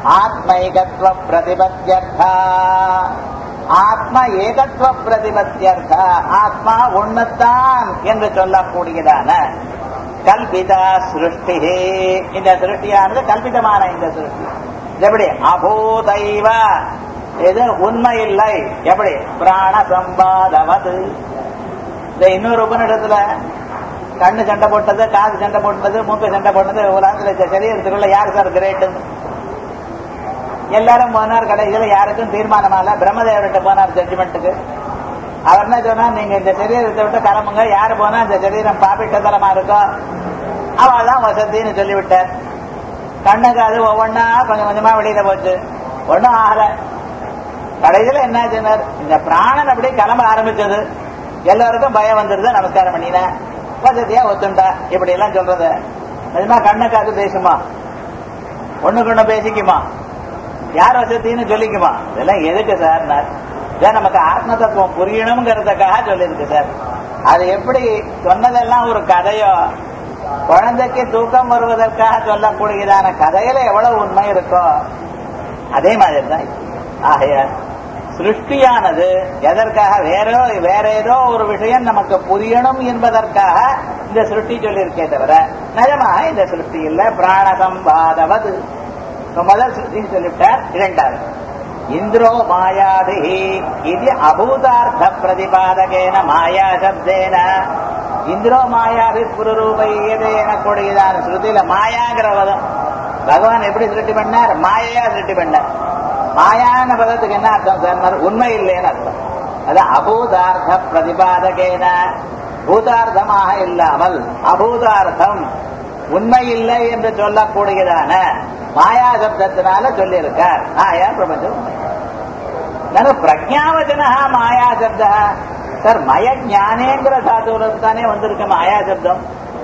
ஆத்மைகத்வ பிரதிபத்தியர்த்தா ஆத்ம ஏகத்துவ பிரதிபத்தியர்த்தா ஆத்மா ஒண்ணுத்தான் என்று சொல்லக்கூடியதான கல்பிதா சிருஷ்டி இந்த சிருஷ்டியானது கல்பிதமான இந்த சிருஷ்டி எப்படி அபூதைவ இது உண்மை இல்லை எப்படி பிராண சம்பாதவது இந்த இன்னொரு உபநிடத்துல கண்ணு சண்டை போட்டது காது சண்டை போட்டது மூக்கு சண்டை போட்டது உலகத்துல சரீரத்துக்குள்ள யார் சார் கிரேட்டு எல்லாரும் போனார் கடைசியில் யாருக்கும் தீர்மானமா இல்ல பிரம்மதேவர்கிட்ட போனார் ஜட்ஜ்மெண்ட்டுக்கு அவர் என்ன சொன்னார் நீங்க இந்த சரீரத்தை விட்டு கிளம்புங்க யாரு போனா இந்த சரீரம் பாப்பிட்ட தரமா இருக்கோ அவள் தான் வசதின்னு சொல்லிவிட்டார் கண்ணுக்கு அது ஒவ்வொன்னா கொஞ்சம் கொஞ்சமா வெளியில போச்சு ஒன்னும் ஆகல கடைசியில என்ன சொன்னார் இந்த பிராணன் அப்படி கிளம்ப ஆரம்பிச்சது எல்லாருக்கும் பயம் வந்துருது நமஸ்காரம் பண்ணின வசதியா ஒத்துண்டா இப்படி எல்லாம் சொல்றது நிஜமா கண்ணுக்கு அது பேசுமா ஒண்ணுக்கு ஒண்ணு பேசிக்குமா யார் வசத்தின்னு சொல்லிக்குமா இதெல்லாம் எதுக்கு சார் இதான் நமக்கு ஆத்ம தத்துவம் புரியணுங்கிறதுக்காக சொல்லியிருக்கு சார் அது எப்படி சொன்னதெல்லாம் ஒரு கதையோ குழந்தைக்கு தூக்கம் வருவதற்காக சொல்லக்கூடியதான கதையில எவ்வளவு உண்மை இருக்கோ அதே மாதிரி தான் ஆகையால் சிருஷ்டியானது எதற்காக வேற வேற ஏதோ ஒரு விஷயம் நமக்கு புரியணும் என்பதற்காக இந்த சிருஷ்டி சொல்லியிருக்கே தவிர நிஜமாக இந்த சிருஷ்டி இல்ல பிராண சம்பாதவது முதல் சிருஷ்டின்னு சொல்லிவிட்டார் இரண்டாவது இந்திரோ மாயாதி இது அபூதார்த்த பிரதிபாதகேன மாயா சப்தேன இந்திரோ மாயாவி புரரூபை எனக்கூடியதான ஸ்ருதியில மாயாங்கிற பதம் பகவான் எப்படி சிருஷ்டி பண்ணார் மாயையா சிருஷ்டி பண்ணார் மாயான பதத்துக்கு என்ன அர்த்தம் சார் உண்மை இல்லைன்னு அர்த்தம் அது அபூதார்த்த பிரதிபாதகேன பூதார்த்தமாக இல்லாமல் அபூதார்த்தம் உண்மை இல்லை என்று சொல்லக்கூடியதான மாயா சப்தத்தினால சொல்லியிருக்கார் மாயா பிரபஞ்சம் ನಾನು பிரஜாவச்சனா மாயா சப்த சார் மய ஞானேங்கிற சாத்துவ தானே வந்திருக்கு மாயா சப்தம்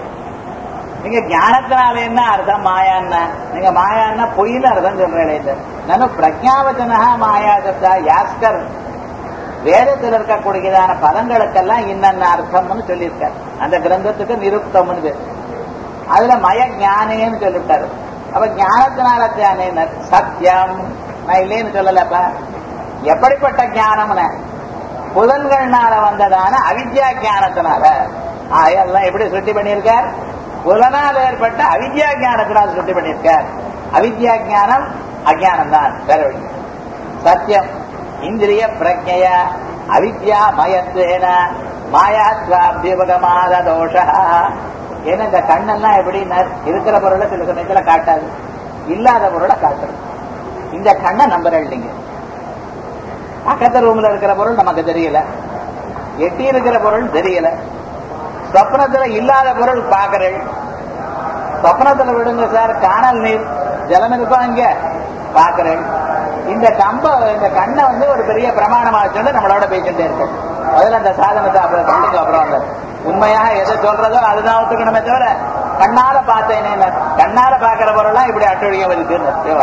நீங்க ஞானத்தினால என்ன அர்த்தம் மாயான்னா நீங்க மாயான்னா பொய்னு அர்த்தம் சொல்றேன் நான் பிரஜாவச்சனா மாயா சப்தா யாஸ்கர் வேதத்தில் இருக்கக்கூடியதான பதங்களுக்கெல்லாம் இன்னென்ன அர்த்தம்னு சொல்லியிருக்காரு அந்த கிரந்தத்துக்கு நிருப்தம்னு பேர் அதுல மய ஞானேன்னு சொல்லிவிட்டாரு அப்ப ஞானத்தினால தானே சத்தியம் நான் இல்லைன்னு சொல்லலப்பா எப்படிப்பட்ட ஞானம்னு புலன்கள்னால வந்ததான அவித்யா ஞானத்தினால எல்லாம் எப்படி சுட்டி பண்ணியிருக்கார் புலனால் ஏற்பட்ட அவித்யா ஞானத்தினால் சுட்டி பண்ணியிருக்கார் அவித்யா ஞானம் அஜானம் தான் வேற வழி சத்தியம் இந்திரிய பிரஜைய அவித்யா மயத்வேன மாயாத்வாபியபகமாத தோஷ ஏன்னா இந்த கண்ணெல்லாம் எப்படின்னா இருக்கிற பொருளை சில சமயத்துல காட்டாது இல்லாத பொருளை காட்டுறது இந்த கண்ணை நம்புறேன் நீங்க பக்கத்து ரூம்ல இருக்கிற பொருள் நமக்கு தெரியல எட்டி இருக்கிற பொருள் தெரியல சொப்னத்துல இல்லாத பொருள் பாக்குறேன் சொப்னத்துல விடுங்க சார் காணல் நீர் ஜலம் இருக்கும் இங்க பாக்குறேன் இந்த கம்ப இந்த கண்ணை வந்து ஒரு பெரிய பிரமாணமா வச்சுட்டு நம்மளோட பேசிட்டே இருக்கும் முதல்ல அந்த சாதனத்தை அப்புறம் கண்டுக்கு அப்புறம் அந்த உண்மையாக எதை சொல்றதோ அதுதான் ஒத்துக்கணுமே தவிர கண்ணால பார்த்தேனே கண்ணால பாக்குற பொருள்லாம் இப்படி அட்டொழியம் இருக்கு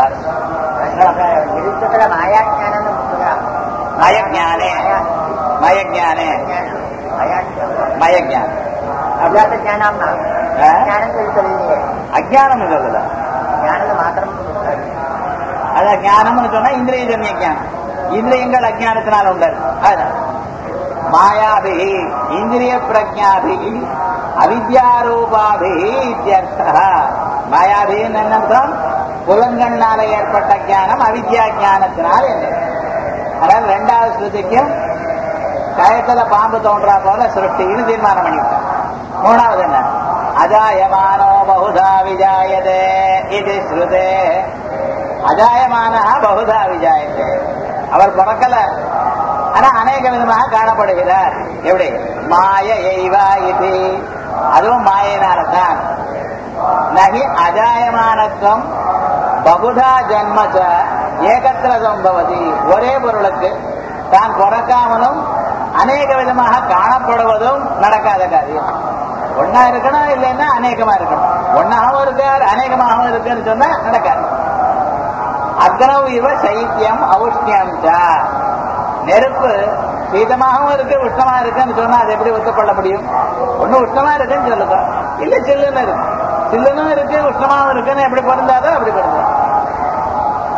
மாயாஜானம் மயஜானே மயஜானே மயஜானம் ಅಜ್ಞಾತ ಜ್ಞಾನ ಅಮ್ಮ ಆ? ಜ್ಞಾನ ತಿಳಿಸಲಿದೆ அஜானம் சொல்லல ಜ್ಞಾನದ ಮಾತ್ರ அது ஞானம்னு சொன்னா இந்திரியஜன்ய ஞானம் இந்திரியங்கள் அஜானத்தினால உண்டது அதுதான் மாயாபி இந்திரிய பிரஜாபி அவித்யாரூபாபி இத்தியர்த்த மாயாபின்னு என்ன அர்த்தம் புலன்கள்னால ஏற்பட்ட ஞானம் அவித்யா ஞானத்தினால் என்ன அதாவது ரெண்டாவது ஸ்ருதிக்கும் கயத்துல பாம்பு தோன்றா போல சிருஷ்டின்னு தீர்மானம் பண்ணிவிட்டார் மூணாவது என்ன அஜாயமானோ பகுதா விஜாயதே இது ஸ்ருதே அஜாயமான பகுதா விஜாயதே அவர் பிறக்கல ஆனா அநேக விதமாக காணப்படுகிறார் எப்படி மாய எய்வா இது அதுவும் மாயினால்தான் நகி அஜாயமானத்துவம் பகுதா ஜன்மச்ச ஏகத்திர சம்பவதி ஒரே பொருளுக்கு தான் பிறக்காமலும் அநேக விதமாக காணப்படுவதும் நடக்காத காரியம் ஒன்னா இருக்கணும் இல்லைன்னா அநேகமா இருக்கணும் ஒன்னாகவும் இருக்கார் அநேகமாகவும் இருக்குன்னு சொன்னா நடக்காது அக்னவ் இவ சைத்தியம் ஔஷ்ணியம் நெருப்பு சீதமாகவும் இருக்கு உஷ்ணமா இருக்குன்னு சொன்னா அது எப்படி ஒத்துக்கொள்ள முடியும் ஒண்ணு உஷ்ணமா இருக்குன்னு சொல்லுங்க இல்ல சில்லுன்னு இருக்கு சில்லுன்னு இருக்கு உஷ்ணமாவும் இருக்குன்னு எப்படி பொருந்தாதோ அப்படி பொருந்தாது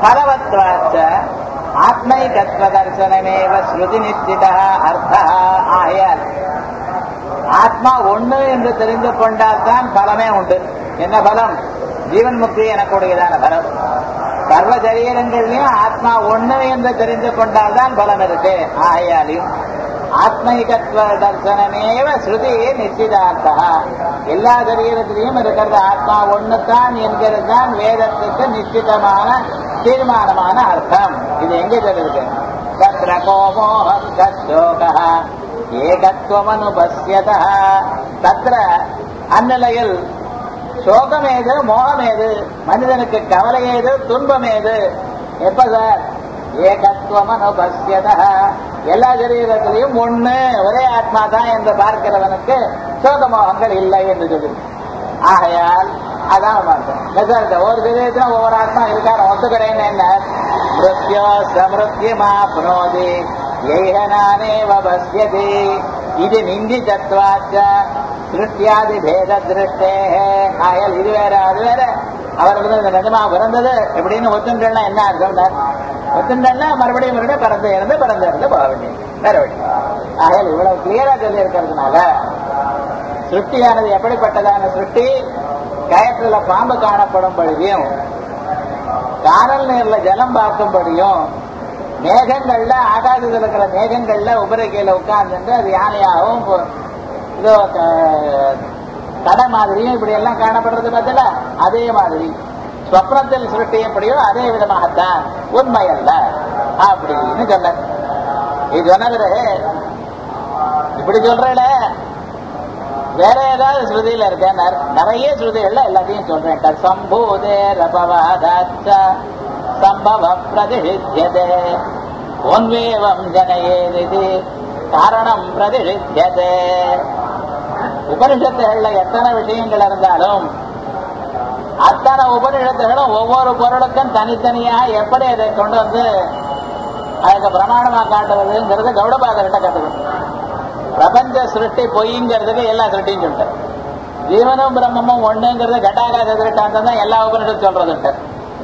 பலவத்வாச்ச ஆத்மைகத்வ தர்சனமேவ ஸ்ருதி நிச்சித அர்த்த ஆயால் ஆத்மா ஒண்ணு என்று தெரிந்து கொண்டால் தான் பலமே உண்டு என்ன பலம் ஜீவன் முக்தி எனக்கூடியதான பலம் சர்வ சரீரங்கள்லயும் ஆத்மா ஒண்ணு என்று தெரிந்து கொண்டால் தான் பலம் இருக்கு ஆயாலையும் ஆத்மைகத்வ தர்சனமேவ ஸ்ருதி நிச்சிதார்த்தா எல்லா சரீரத்திலையும் இருக்கிறது ஆத்மா ஒண்ணுதான் என்கிறது தான் வேதத்துக்கு நிச்சிதமான தீர்மானமான அர்த்தம் இது எங்க சொல்லிருக்கு தத்ர கோமோக ஏகத்துவமனுபஸ்யத தத்ர அந்நிலையில் சோகம் ஏது மோகம் ஏது மனிதனுக்கு கவலை ஏது துன்பம் ஏது எப்ப சார் ஏகத்துவம் அனுபஸ்யத எல்லா சரீரத்திலையும் ஒண்ணு ஒரே ஆத்மா தான் என்று பார்க்கிறவனுக்கு சோகமோகங்கள் இல்லை என்று சொல்லி ஆகையால் அதான் பார்த்தோம் ஒரு சரீரத்துல ஒவ்வொரு ஆத்மா இருக்காரு ஒத்துக்கிறேன்னு என்ன மிருத்யோ சமிருத்தியமாப்னோதி ஏகனானேவ பஸ்யதி இது நிந்தி தத்வாச்ச சிருஷ்டியாதி பேத திருஷ்டே ஆயல் இது வேற அது வேற அவர் வந்து இந்த நிஜமா பிறந்தது எப்படின்னு ஒத்துண்டா என்ன அர்த்தம் ஒத்துண்டா மறுபடியும் மறுபடியும் பிறந்து இருந்து பிறந்து இருந்து போக வேண்டியது வேற வழி ஆகையால் இவ்வளவு கிளியரா சொல்லி இருக்கிறதுனால சிருஷ்டியானது எப்படிப்பட்டதான சிருஷ்டி கயத்துல பாம்பு காணப்படும்படியும் காணல் நீர்ல ஜலம் பார்க்கும்படியும் மேகங்கள்ல ஆகாசத்தில் இருக்கிற மேகங்கள்ல உபரிக்கையில உட்கார்ந்துட்டு அது யானையாகவும் இதோ கடை மாதிரியும் இப்படி எல்லாம் காணப்படுறது பார்த்தல அதே மாதிரி ஸ்வப்னத்தில் சுருட்டி எப்படியோ அதே விதமாகத்தான் உண்மை அல்ல அப்படின்னு சொன்ன இது சொன்னது இப்படி சொல்றேல வேற ஏதாவது ஸ்ருதியில இருக்க நிறைய ஸ்ருதிகள்ல எல்லாத்தையும் சொல்றேன் சம்பூதே ரபவாதாச்ச சம்பவ பிரதிஷித்தியதே ஒன்வேவம் ஜனயேதி காரணம் பிரதிஷித்தியதே உபனிஷத்துகள்ல எத்தனை விஷயங்கள் இருந்தாலும் அத்தனை உபனிஷத்துகளும் ஒவ்வொரு பொருளுக்கும் தனித்தனியாக எப்படி அதை கொண்டு வந்து அதுக்கு பிரமாணமா காட்டுவதுங்கிறது கௌடபாதர்கிட்ட கத்துக்கணும் பிரபஞ்ச சிருஷ்டி பொய்ங்கிறதுக்கு எல்லா சிருஷ்டியும் சொல்லிட்டேன் ஜீவனும் பிரம்மமும் ஒண்ணுங்கிறது கட்டாகாச திருட்டாந்தம் தான் எல்லா உபனிஷத்தும் சொல்றதுன்ட்டு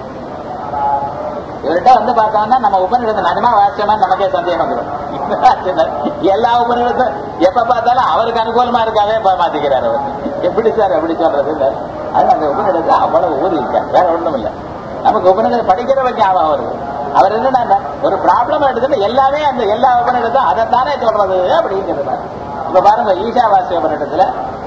இவர்கிட்ட வந்து பார்த்தோம்னா நம்ம உபநிடத்தை நிஜமா வாசிச்சோமா நமக்கே சந்தேகம் வந்துடும் எல்லா உபநிடத்தும் எப்ப பார்த்தாலும் அவருக்கு அனுகூலமா இருக்காவே மாத்திக்கிறார் அவர் எப்படி சார் எப்படி சொல்றது இல்ல அது அந்த உபநிடத்தை அவ்வளவு ஊறி இருக்கார் வேற ஒண்ணும் இல்ல நமக்கு உபநிடத்தை படிக்கிறவங்க ஞாபகம் வருது அவர் என்ன ஒரு ப்ராப்ளம் எடுத்துட்டு எல்லாமே அந்த எல்லா உபநிடத்தும் அதைத்தானே சொல்றது அப்படிங்கிறது இப்ப பாருங்க ஈஷாவாசி உபநிடத்துல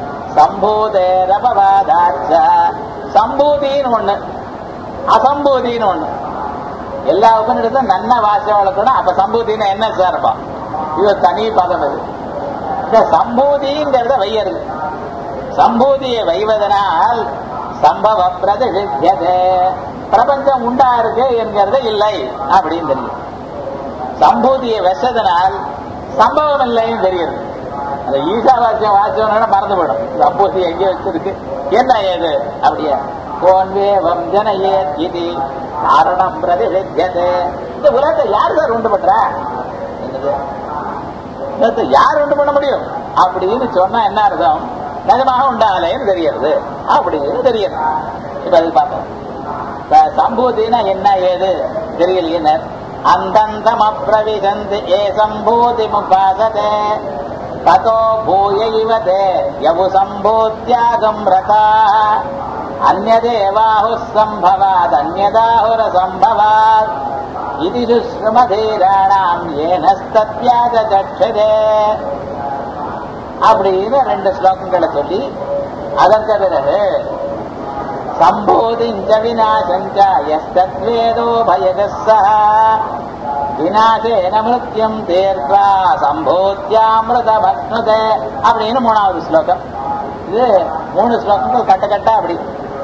சம்பூதேரபவாதாச்ச சம்பூதின்னு ஒண்ணு அசம்பூதின்னு ஒண்ணு எல்லா உபநிடத்தும் நன்ன வாசியம் வளர்க்கணும் அப்ப சம்பூதினா என்ன சேர்ப்பா இது தனி பதம் இது இந்த சம்பூதிங்கிறத வையறது சம்பூதியை வைவதனால் சம்பவ பிரதிஷித்தியதே பிரபஞ்சம் உண்டா இருக்கு என்கிறது இல்லை அப்படின்னு தெரியும் சம்பூதியை வச்சதனால் சம்பவம் இல்லைன்னு தெரியுது அந்த ஈசா வாக்கியம் வாசியம்னா மறந்து போயிடும் சம்பூதி எங்கே வச்சிருக்கு என்ன ஏது அப்படியே கோன்வேவம் ஜனயே இது காரணம் பிரதிஷித்தியதே இந்த உலகத்தை யார் சார் உண்டு பண்றா என்னது உலகத்தை யார் உண்டு பண்ண முடியும் அப்படின்னு சொன்னா என்ன அர்த்தம் நிஜமாக உண்டாகலைன்னு தெரியறது அப்படின்னு தெரியுது இப்ப அது பார்ப்போம் சம்பூதினா என்ன ஏது தெரியலையே அந்தந்தம் அப்பிரவிசந்தி ஏ சம்பூதி முபாசதே ததோ பூய இவதே யவு சம்பூத்தியாகம் ரதா அந்நதேவாஹு சம்பவாத் அந்நதாஹுர சம்பவாத் இது சுஸ்ரமதீராணாம் ஏனஸ்தத்யாக சட்சதே அப்படின்னு ரெண்டு ஸ்லோகங்களை சொல்லி அதற்கு பிறகு சம்போதிஞ்ச விநாசஞ்ச எஸ்தத்வேதோ பயகஸ்ஸ விநாசேன மிருத்யம் தீர்த்தா சம்போத்தியாமிருதமஸ்னுதே அப்படின்னு மூணாவது ஸ்லோகம் இது மூணு ஸ்லோகங்கள் கட்ட கட்டா அப்படி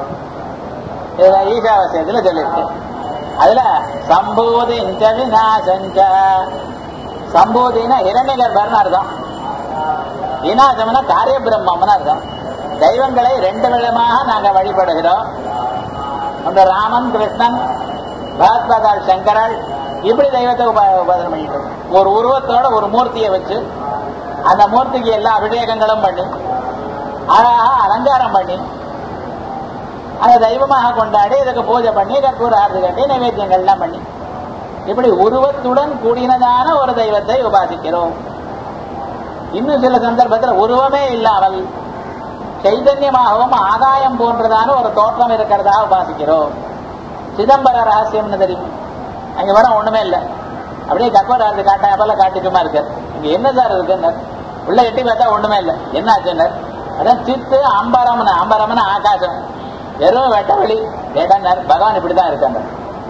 இதுல ஈஷாவாசியத்துல சொல்லியிருக்கு அதுல சம்போதிஞ்ச விநாசஞ்ச சம்போதினா இரண்ய கர்ப்பர்னு அர்த்தம் விநாசம்னா காரிய பிரம்மம்னு அர்த்தம் தெய்வங்களை ரெண்டு விதமாக நாங்க வழிபடுகிறோம் அந்த ராமன் கிருஷ்ணன் பகவத்பாதாள் சங்கராள் இப்படி தெய்வத்தை உபாதனம் பண்ணிட்டு ஒரு உருவத்தோட ஒரு மூர்த்தியை வச்சு அந்த மூர்த்திக்கு எல்லா அபிஷேகங்களும் பண்ணி அழகா அலங்காரம் பண்ணி அதை தெய்வமாக கொண்டாடி இதுக்கு பூஜை பண்ணி கற்பூர ஆரதி கட்டி நைவேத்தியங்கள்லாம் பண்ணி இப்படி உருவத்துடன் கூடினதான ஒரு தெய்வத்தை உபாசிக்கிறோம் இன்னும் சில சந்தர்ப்பத்தில் உருவமே இல்லாமல் சைதன்யமாகவும் ஆதாயம் போன்றதான ஒரு தோற்றம் இருக்கிறதா உபாசிக்கிறோம் சிதம்பர ரகசியம்னு தெரியும் அங்க வர ஒண்ணுமே இல்லை அப்படியே கற்பூராரதி காட்ட அப்பல காட்டி சும்மா இருக்காரு இங்க என்ன சார் இருக்குன்னு உள்ள எட்டி பார்த்தா ஒண்ணுமே இல்லை என்ன ஆச்சுன்னு அதான் சித்து அம்பரம்னு அம்பரம்னு ஆகாசம் வெறும் வெட்ட வெளி கேட்டார் பகவான் இப்படிதான் இருக்காங்க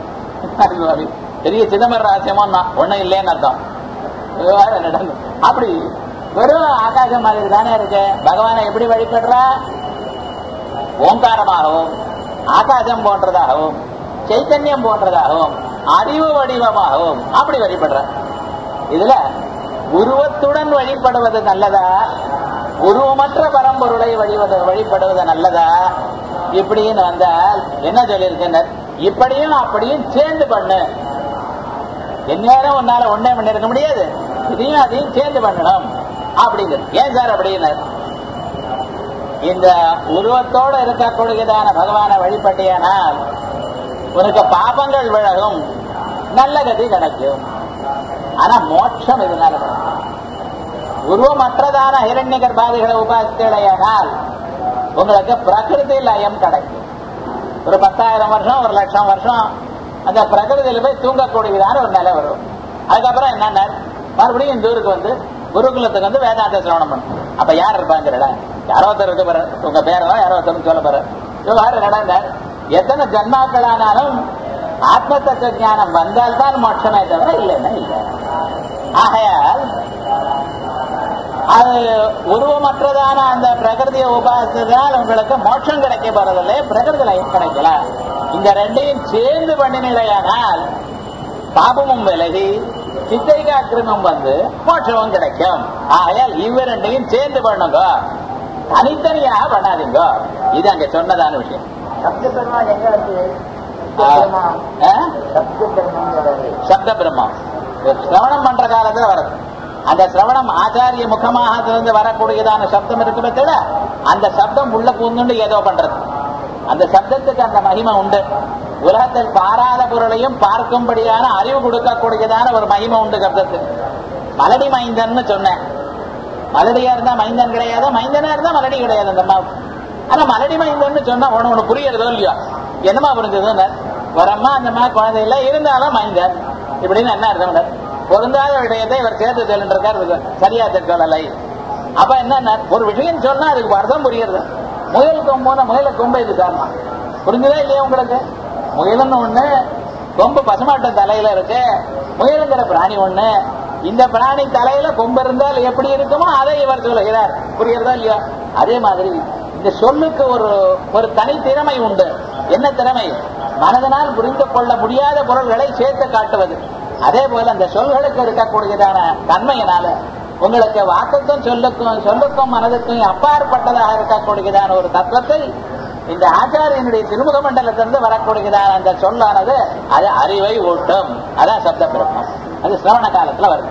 பெரிய சிதம்பர ரகசியமும் தான் ஒண்ணும் இல்லைன்னு அர்த்தம் விவகாரம் நடந்து அப்படி வெறும் ஆகாசம் மாதிரி தானே இருக்கு பகவானை எப்படி வழிபடுறா ஓங்காரமாகவும் ஆகாசம் போன்றதாகவும் சைத்தன்யம் போன்றதாகவும் அறிவு வடிவமாகவும் அப்படி வழிபடுற இதுல உருவத்துடன் வழிபடுவது நல்லதா உருவமற்ற பரம்பொருளை வழிபடு வழிபடுவது நல்லதா இப்படின்னு வந்தால் என்ன சொல்லியிருக்கின்றனர் இப்படியும் அப்படியும் சேர்ந்து பண்ணு எந்நேரம் உன்னால ஒன்னே பண்ணி இருக்க முடியாது இதையும் அதையும் சேர்ந்து பண்ணணும் அப்படிங்கிறது ஏன் சார் அப்படின்னார் இந்த உருவத்தோட இருக்கக்கூடியதான பகவானை வழிபட்டியானால் உனக்கு பாபங்கள் விலகும் நல்ல கதி கிடைக்கும் ஆனா மோட்சம் இதனால கிடைக்கும் உருவமற்றதான ஹிரண்ய கர்ப்பாதிகளை உபாசித்தேடையானால் உங்களுக்கு பிரகிருதி லயம் கிடைக்கும் ஒரு பத்தாயிரம் வருஷம் ஒரு லட்சம் வருஷம் அந்த பிரகிருதியில போய் தூங்கக்கூடியதான ஒரு நிலை வரும் அதுக்கப்புறம் என்னன்னா மறுபடியும் இந்த ஊருக்கு வந்து குருகுலத்துக்கு வந்து வேதாந்த சிரவணம் பண்ணும் அப்ப யார் இருப்பாங்கிறடா யாரோ ஒருத்தர் இருக்க போற உங்க பேரோ யாரோ ஒருத்தர் சொல்ல போற யாரு நடந்த எத்தனை ஜன்மாக்கள் ஆனாலும் ஆத்ம தத்துவ ஞானம் வந்தால்தான் மோட்சமே தவிர இல்லைன்னா இல்லை ஆகையால் அது உருவமற்றதான அந்த பிரகிருதியை உபாசித்தால் உங்களுக்கு மோட்சம் கிடைக்க போறதில்லை பிரகிருதி லயம் கிடைக்கல இந்த ரெண்டையும் சேர்ந்து பண்ணினையானால் பாபமும் விலகி சித்தைகாக்கிரமம் வந்து மோட்சமும் கிடைக்கும் ஆகையால் இவ ரெண்டையும் சேர்ந்து பண்ணுங்க தனித்தனியாக பண்ணாதீங்க இது அங்க சொன்னதான விஷயம் சப்த பெருமாள் எங்க வந்து ஆ, ஆ? சப்த பெருமாள் சப்த பிரம்மம் ஒரு சிரவணம் பண்ற காலத்துல வருது அந்த சிரவணம் ஆச்சாரிய முகமாக இருந்து வரக்கூடியதான சப்தம் இருக்கு பத்தில அந்த சப்தம் உள்ள பூந்துண்டு ஏதோ பண்றது அந்த சப்தத்துக்கு அந்த மகிமை உண்டு உலகத்தில் பாராத பொருளையும் பார்க்கும்படியான அறிவு கொடுக்கக்கூடியதான ஒரு மகிமை உண்டு சப்தத்துக்கு மலடி மைந்தன்னு சொன்னேன் மலடியா இருந்தா மைந்தன் கிடையாது மைந்தனா இருந்தா மலடி கிடையாது அந்த அம்மாவுக்கு ஆனா மலடி மைந்தன்னு சொன்னா உனக்கு ஒண்ணு புரியறதோ இல்லையோ என்னமா புரிஞ்சதுன்னு ஒரு அம்மா அந்த அம்மா குழந்தை இல்ல இருந்தாலும் மைந்தன் இப்படின்னு என்ன அர்த்தம் பொருந்தாத விஷயத்தை இவர் சேர்த்து சொல்லிருக்காரு சரியா சொல்லலை அப்ப என்ன ஒரு விஷயம் சொன்னா அதுக்கு அர்த்தம் புரியுறது முயல் கொம்போன முயல கொம்பு இது காரணம் புரிஞ்சுதா இல்லையா உங்களுக்கு முயல்னு ஒண்ணு கொம்பு பசுமாட்ட தலையில இருக்கு முயலுங்கிற பிராணி ஒண்ணு இந்த பிராணி தலையில கொம்பு இருந்தால் எப்படி இருக்குமோ அதை இவர் சொல்லுகிறார் புரியுறதா இல்லையா அதே மாதிரி இந்த சொல்லுக்கு ஒரு ஒரு தனித்திறமை உண்டு என்ன திறமை மனதனால் புரிந்து கொள்ள முடியாத பொருள்களை சேர்த்து காட்டுவது அதே போல அந்த சொல்களுக்கு இருக்கக்கூடியதான தன்மையினால உங்களுக்கு வாக்குக்கும் சொல்லுக்கும் சொல்லுக்கும் மனதுக்கும் அப்பாற்பட்டதாக இருக்கக்கூடியதான ஒரு தத்துவத்தை இந்த ஆச்சாரியனுடைய திருமுக மண்டலத்திலிருந்து வரக்கூடியதான அந்த சொல்லானது அது அறிவை ஊட்டும் அதான் சப்த பிரம்மம் அது சிரவண காலத்துல வருது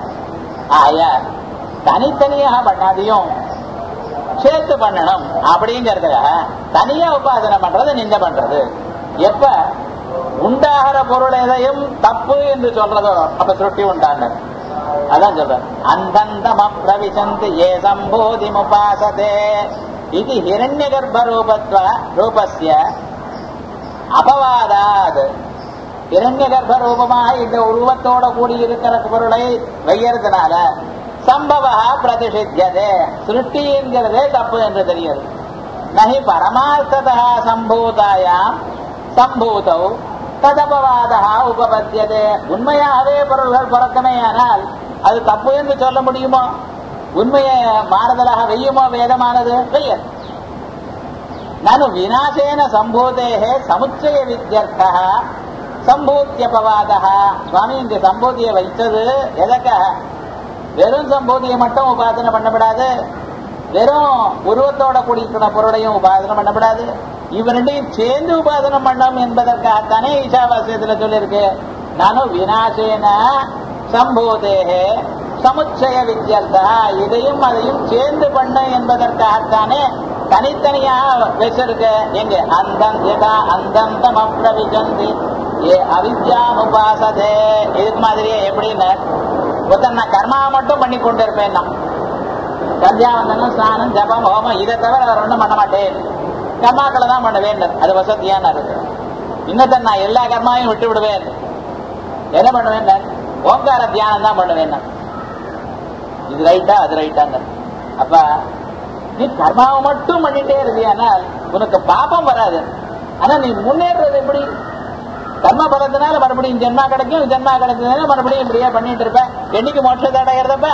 ஆயா தனித்தனியாக பண்ணாதையும் சேர்த்து பண்ணணும் அப்படிங்கறதுக்காக தனியா உபாசனை பண்றது நிந்த பண்றது எப்ப உண்டாகிற பொருள் எதையும் தப்பு என்று சொல்றதோ அப்ப சுருட்டி உண்டாங்க அதான் சொல்றேன் அந்தந்தம பிரவிசந்து ஏ சம்போதி முபாசதே இது ஹிரண்ய கர்ப்ப ரூபத்வ ரூபஸ்ய அபவாதாத் இரண்ய கர்ப்ப ரூபமாக இந்த உருவத்தோட கூடி இருக்கிற பொருளை வையறதுனால சம்பவா பிரதிஷித்தியதே சிருஷ்டிங்கிறதே தப்பு என்று தெரியுது நகி பரமார்த்ததா சம்பூதாயாம் சம்பூதௌ ததபவாதா உபபத்தியதே உண்மையாகவே பொருள்கள் பிறக்கமே ஆனால் அது தப்பு என்று சொல்ல முடியுமோ உண்மையை மாறுதலாக வெய்யுமோ வேதமானது வெய்யது ನಾನು ವಿನಾಶೇನ ಸಂಭೂತೇಹ ಸಮುಚ್ಚಯ ವಿದ್ಯರ್ಥ சம்பூத்தியபவாதா சுவாமி இங்க சம்பூதியை வைத்தது எதற்காக வெறும் சம்பூதியை மட்டும் உபாசனை பண்ணப்படாது வெறும் உருவத்தோட கூடியிருக்கிற பொருளையும் உபாசனை பண்ணப்படாது இவ ரெண்டையும் சேர்ந்து உபாசனம் பண்ணோம் என்பதற்காகத்தானே ஈஷாவாசியத்துல சொல்லியிருக்கு நானும் வினாசேன சம்பூதேகே சமுச்சய வித்யர்த்தா இதையும் அதையும் சேர்ந்து பண்ண என்பதற்காகத்தானே தனித்தனியா வச்சிருக்கு எங்க அந்தம் யதா அந்தந்தம் அப்ரவிஜந்தி ஏ அவித்யாம் உபாசதே இதுக்கு மாதிரியே எப்படின்னு ஒருத்தன் நான் கர்மா மட்டும் பண்ணி கொண்டு இருப்பேன் நான் சந்தியாவந்தனம் ஸ்நானம் ஜபம் ஹோமம் இதை தவிர வேற ஒன்றும் பண்ண மாட்டேன் கர்மாக்களை தான் பண்ணுவேன் அது வசதியான இருக்கு இன்னொருத்தன் நான் எல்லா கர்மாவையும் விட்டு விடுவேன் என்ன பண்ணுவேன் ஓங்கார தியானம் தான் பண்ணுவேன் நான். இது ரைட்டா அது ரைட்டாங்க அப்ப நீ கர்மாவை மட்டும் பண்ணிட்டே இருந்தியானால் உனக்கு பாபம் வராது ஆனா நீ முன்னேறது எப்படி கர்ம பலத்தினால மறுபடியும் ஜென்மா கிடைக்கும் ஜென்மா கிடைச்சதுனால மறுபடியும் இப்படியே பண்ணிட்டு இருப்ப என்னைக்கு மோட்சத்தை அடைகிறதப்ப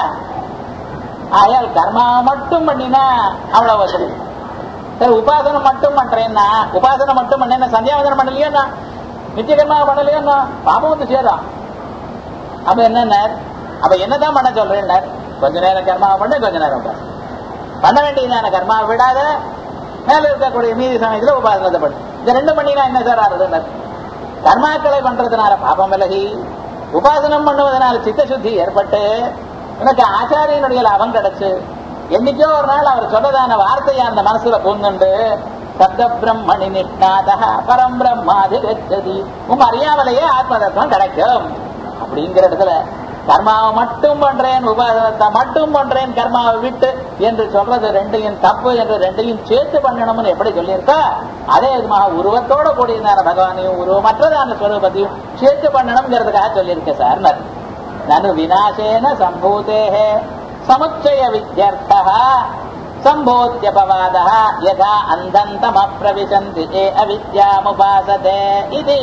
ஆயால் கர்மாவை மட்டும் பண்ணினா அவ்வளவு வசதி சரி உபாசனம் மட்டும் பண்றேன்னா உபாசனம் மட்டும் பண்ணேன்னா சந்தியாவதனம் பண்ணலையோண்ணா நித்திய கர்மா பண்ணலையோண்ணா பாபம் வந்து சேரும் அப்ப என்ன அப்ப என்னதான் பண்ண சொல்றேன் கொஞ்ச நேரம் கர்மாவை பண்ணு கொஞ்ச நேரம் உபாசனம் பண்ண வேண்டியதான கர்மாவை விடாத மேல இருக்கக்கூடிய மீதி சமயத்துல உபாசனத்தை பண்ணு இந்த ரெண்டு பண்ணினா என்ன சார் ஆறுதுன்னு கர்மாக்களை பண்றதுனால பாபம் விலகி உபாசனம் பண்ணுவதனால சித்த சுத்தி ஏற்பட்டு எனக்கு ஆச்சாரியனுடைய லாபம் கிடைச்சு என்னைக்கோ ஒரு நாள் அவர் சொல்லதான வார்த்தையை அந்த மனசுல பூந்துண்டு சப்த பிரம்மணி நிஷ்ணாதா பரம் பிரம்மாதி கச்சதி உங்க அறியாமலேயே ஆத்ம தத்துவம் கிடைக்கும் அப்படிங்கிற இடத்துல கர்மாவை மட்டும் பண்றேன் உபாசனத்தை மட்டும் பண்றேன் கர்மாவை விட்டு என்று சொல்றது ரெண்டையும் தப்பு என்று ரெண்டையும் சேர்த்து பண்ணணும்னு எப்படி சொல்லியிருக்கா அதே விதமாக உருவத்தோட கூடியதான பகவானையும் உருவமற்றதான ஸ்வரூபத்தையும் சேர்த்து பண்ணணுங்கிறதுக்காக சொல்லியிருக்கேன் சார் நனு விநாசேன சம்பூதேஹே சமுச்சய வித்யர்த்தா சம்போத்தியபவாத யதா அந்தந்தம் அப்பிரவிசந்தி ஏ அவித்யாமுபாசதே இது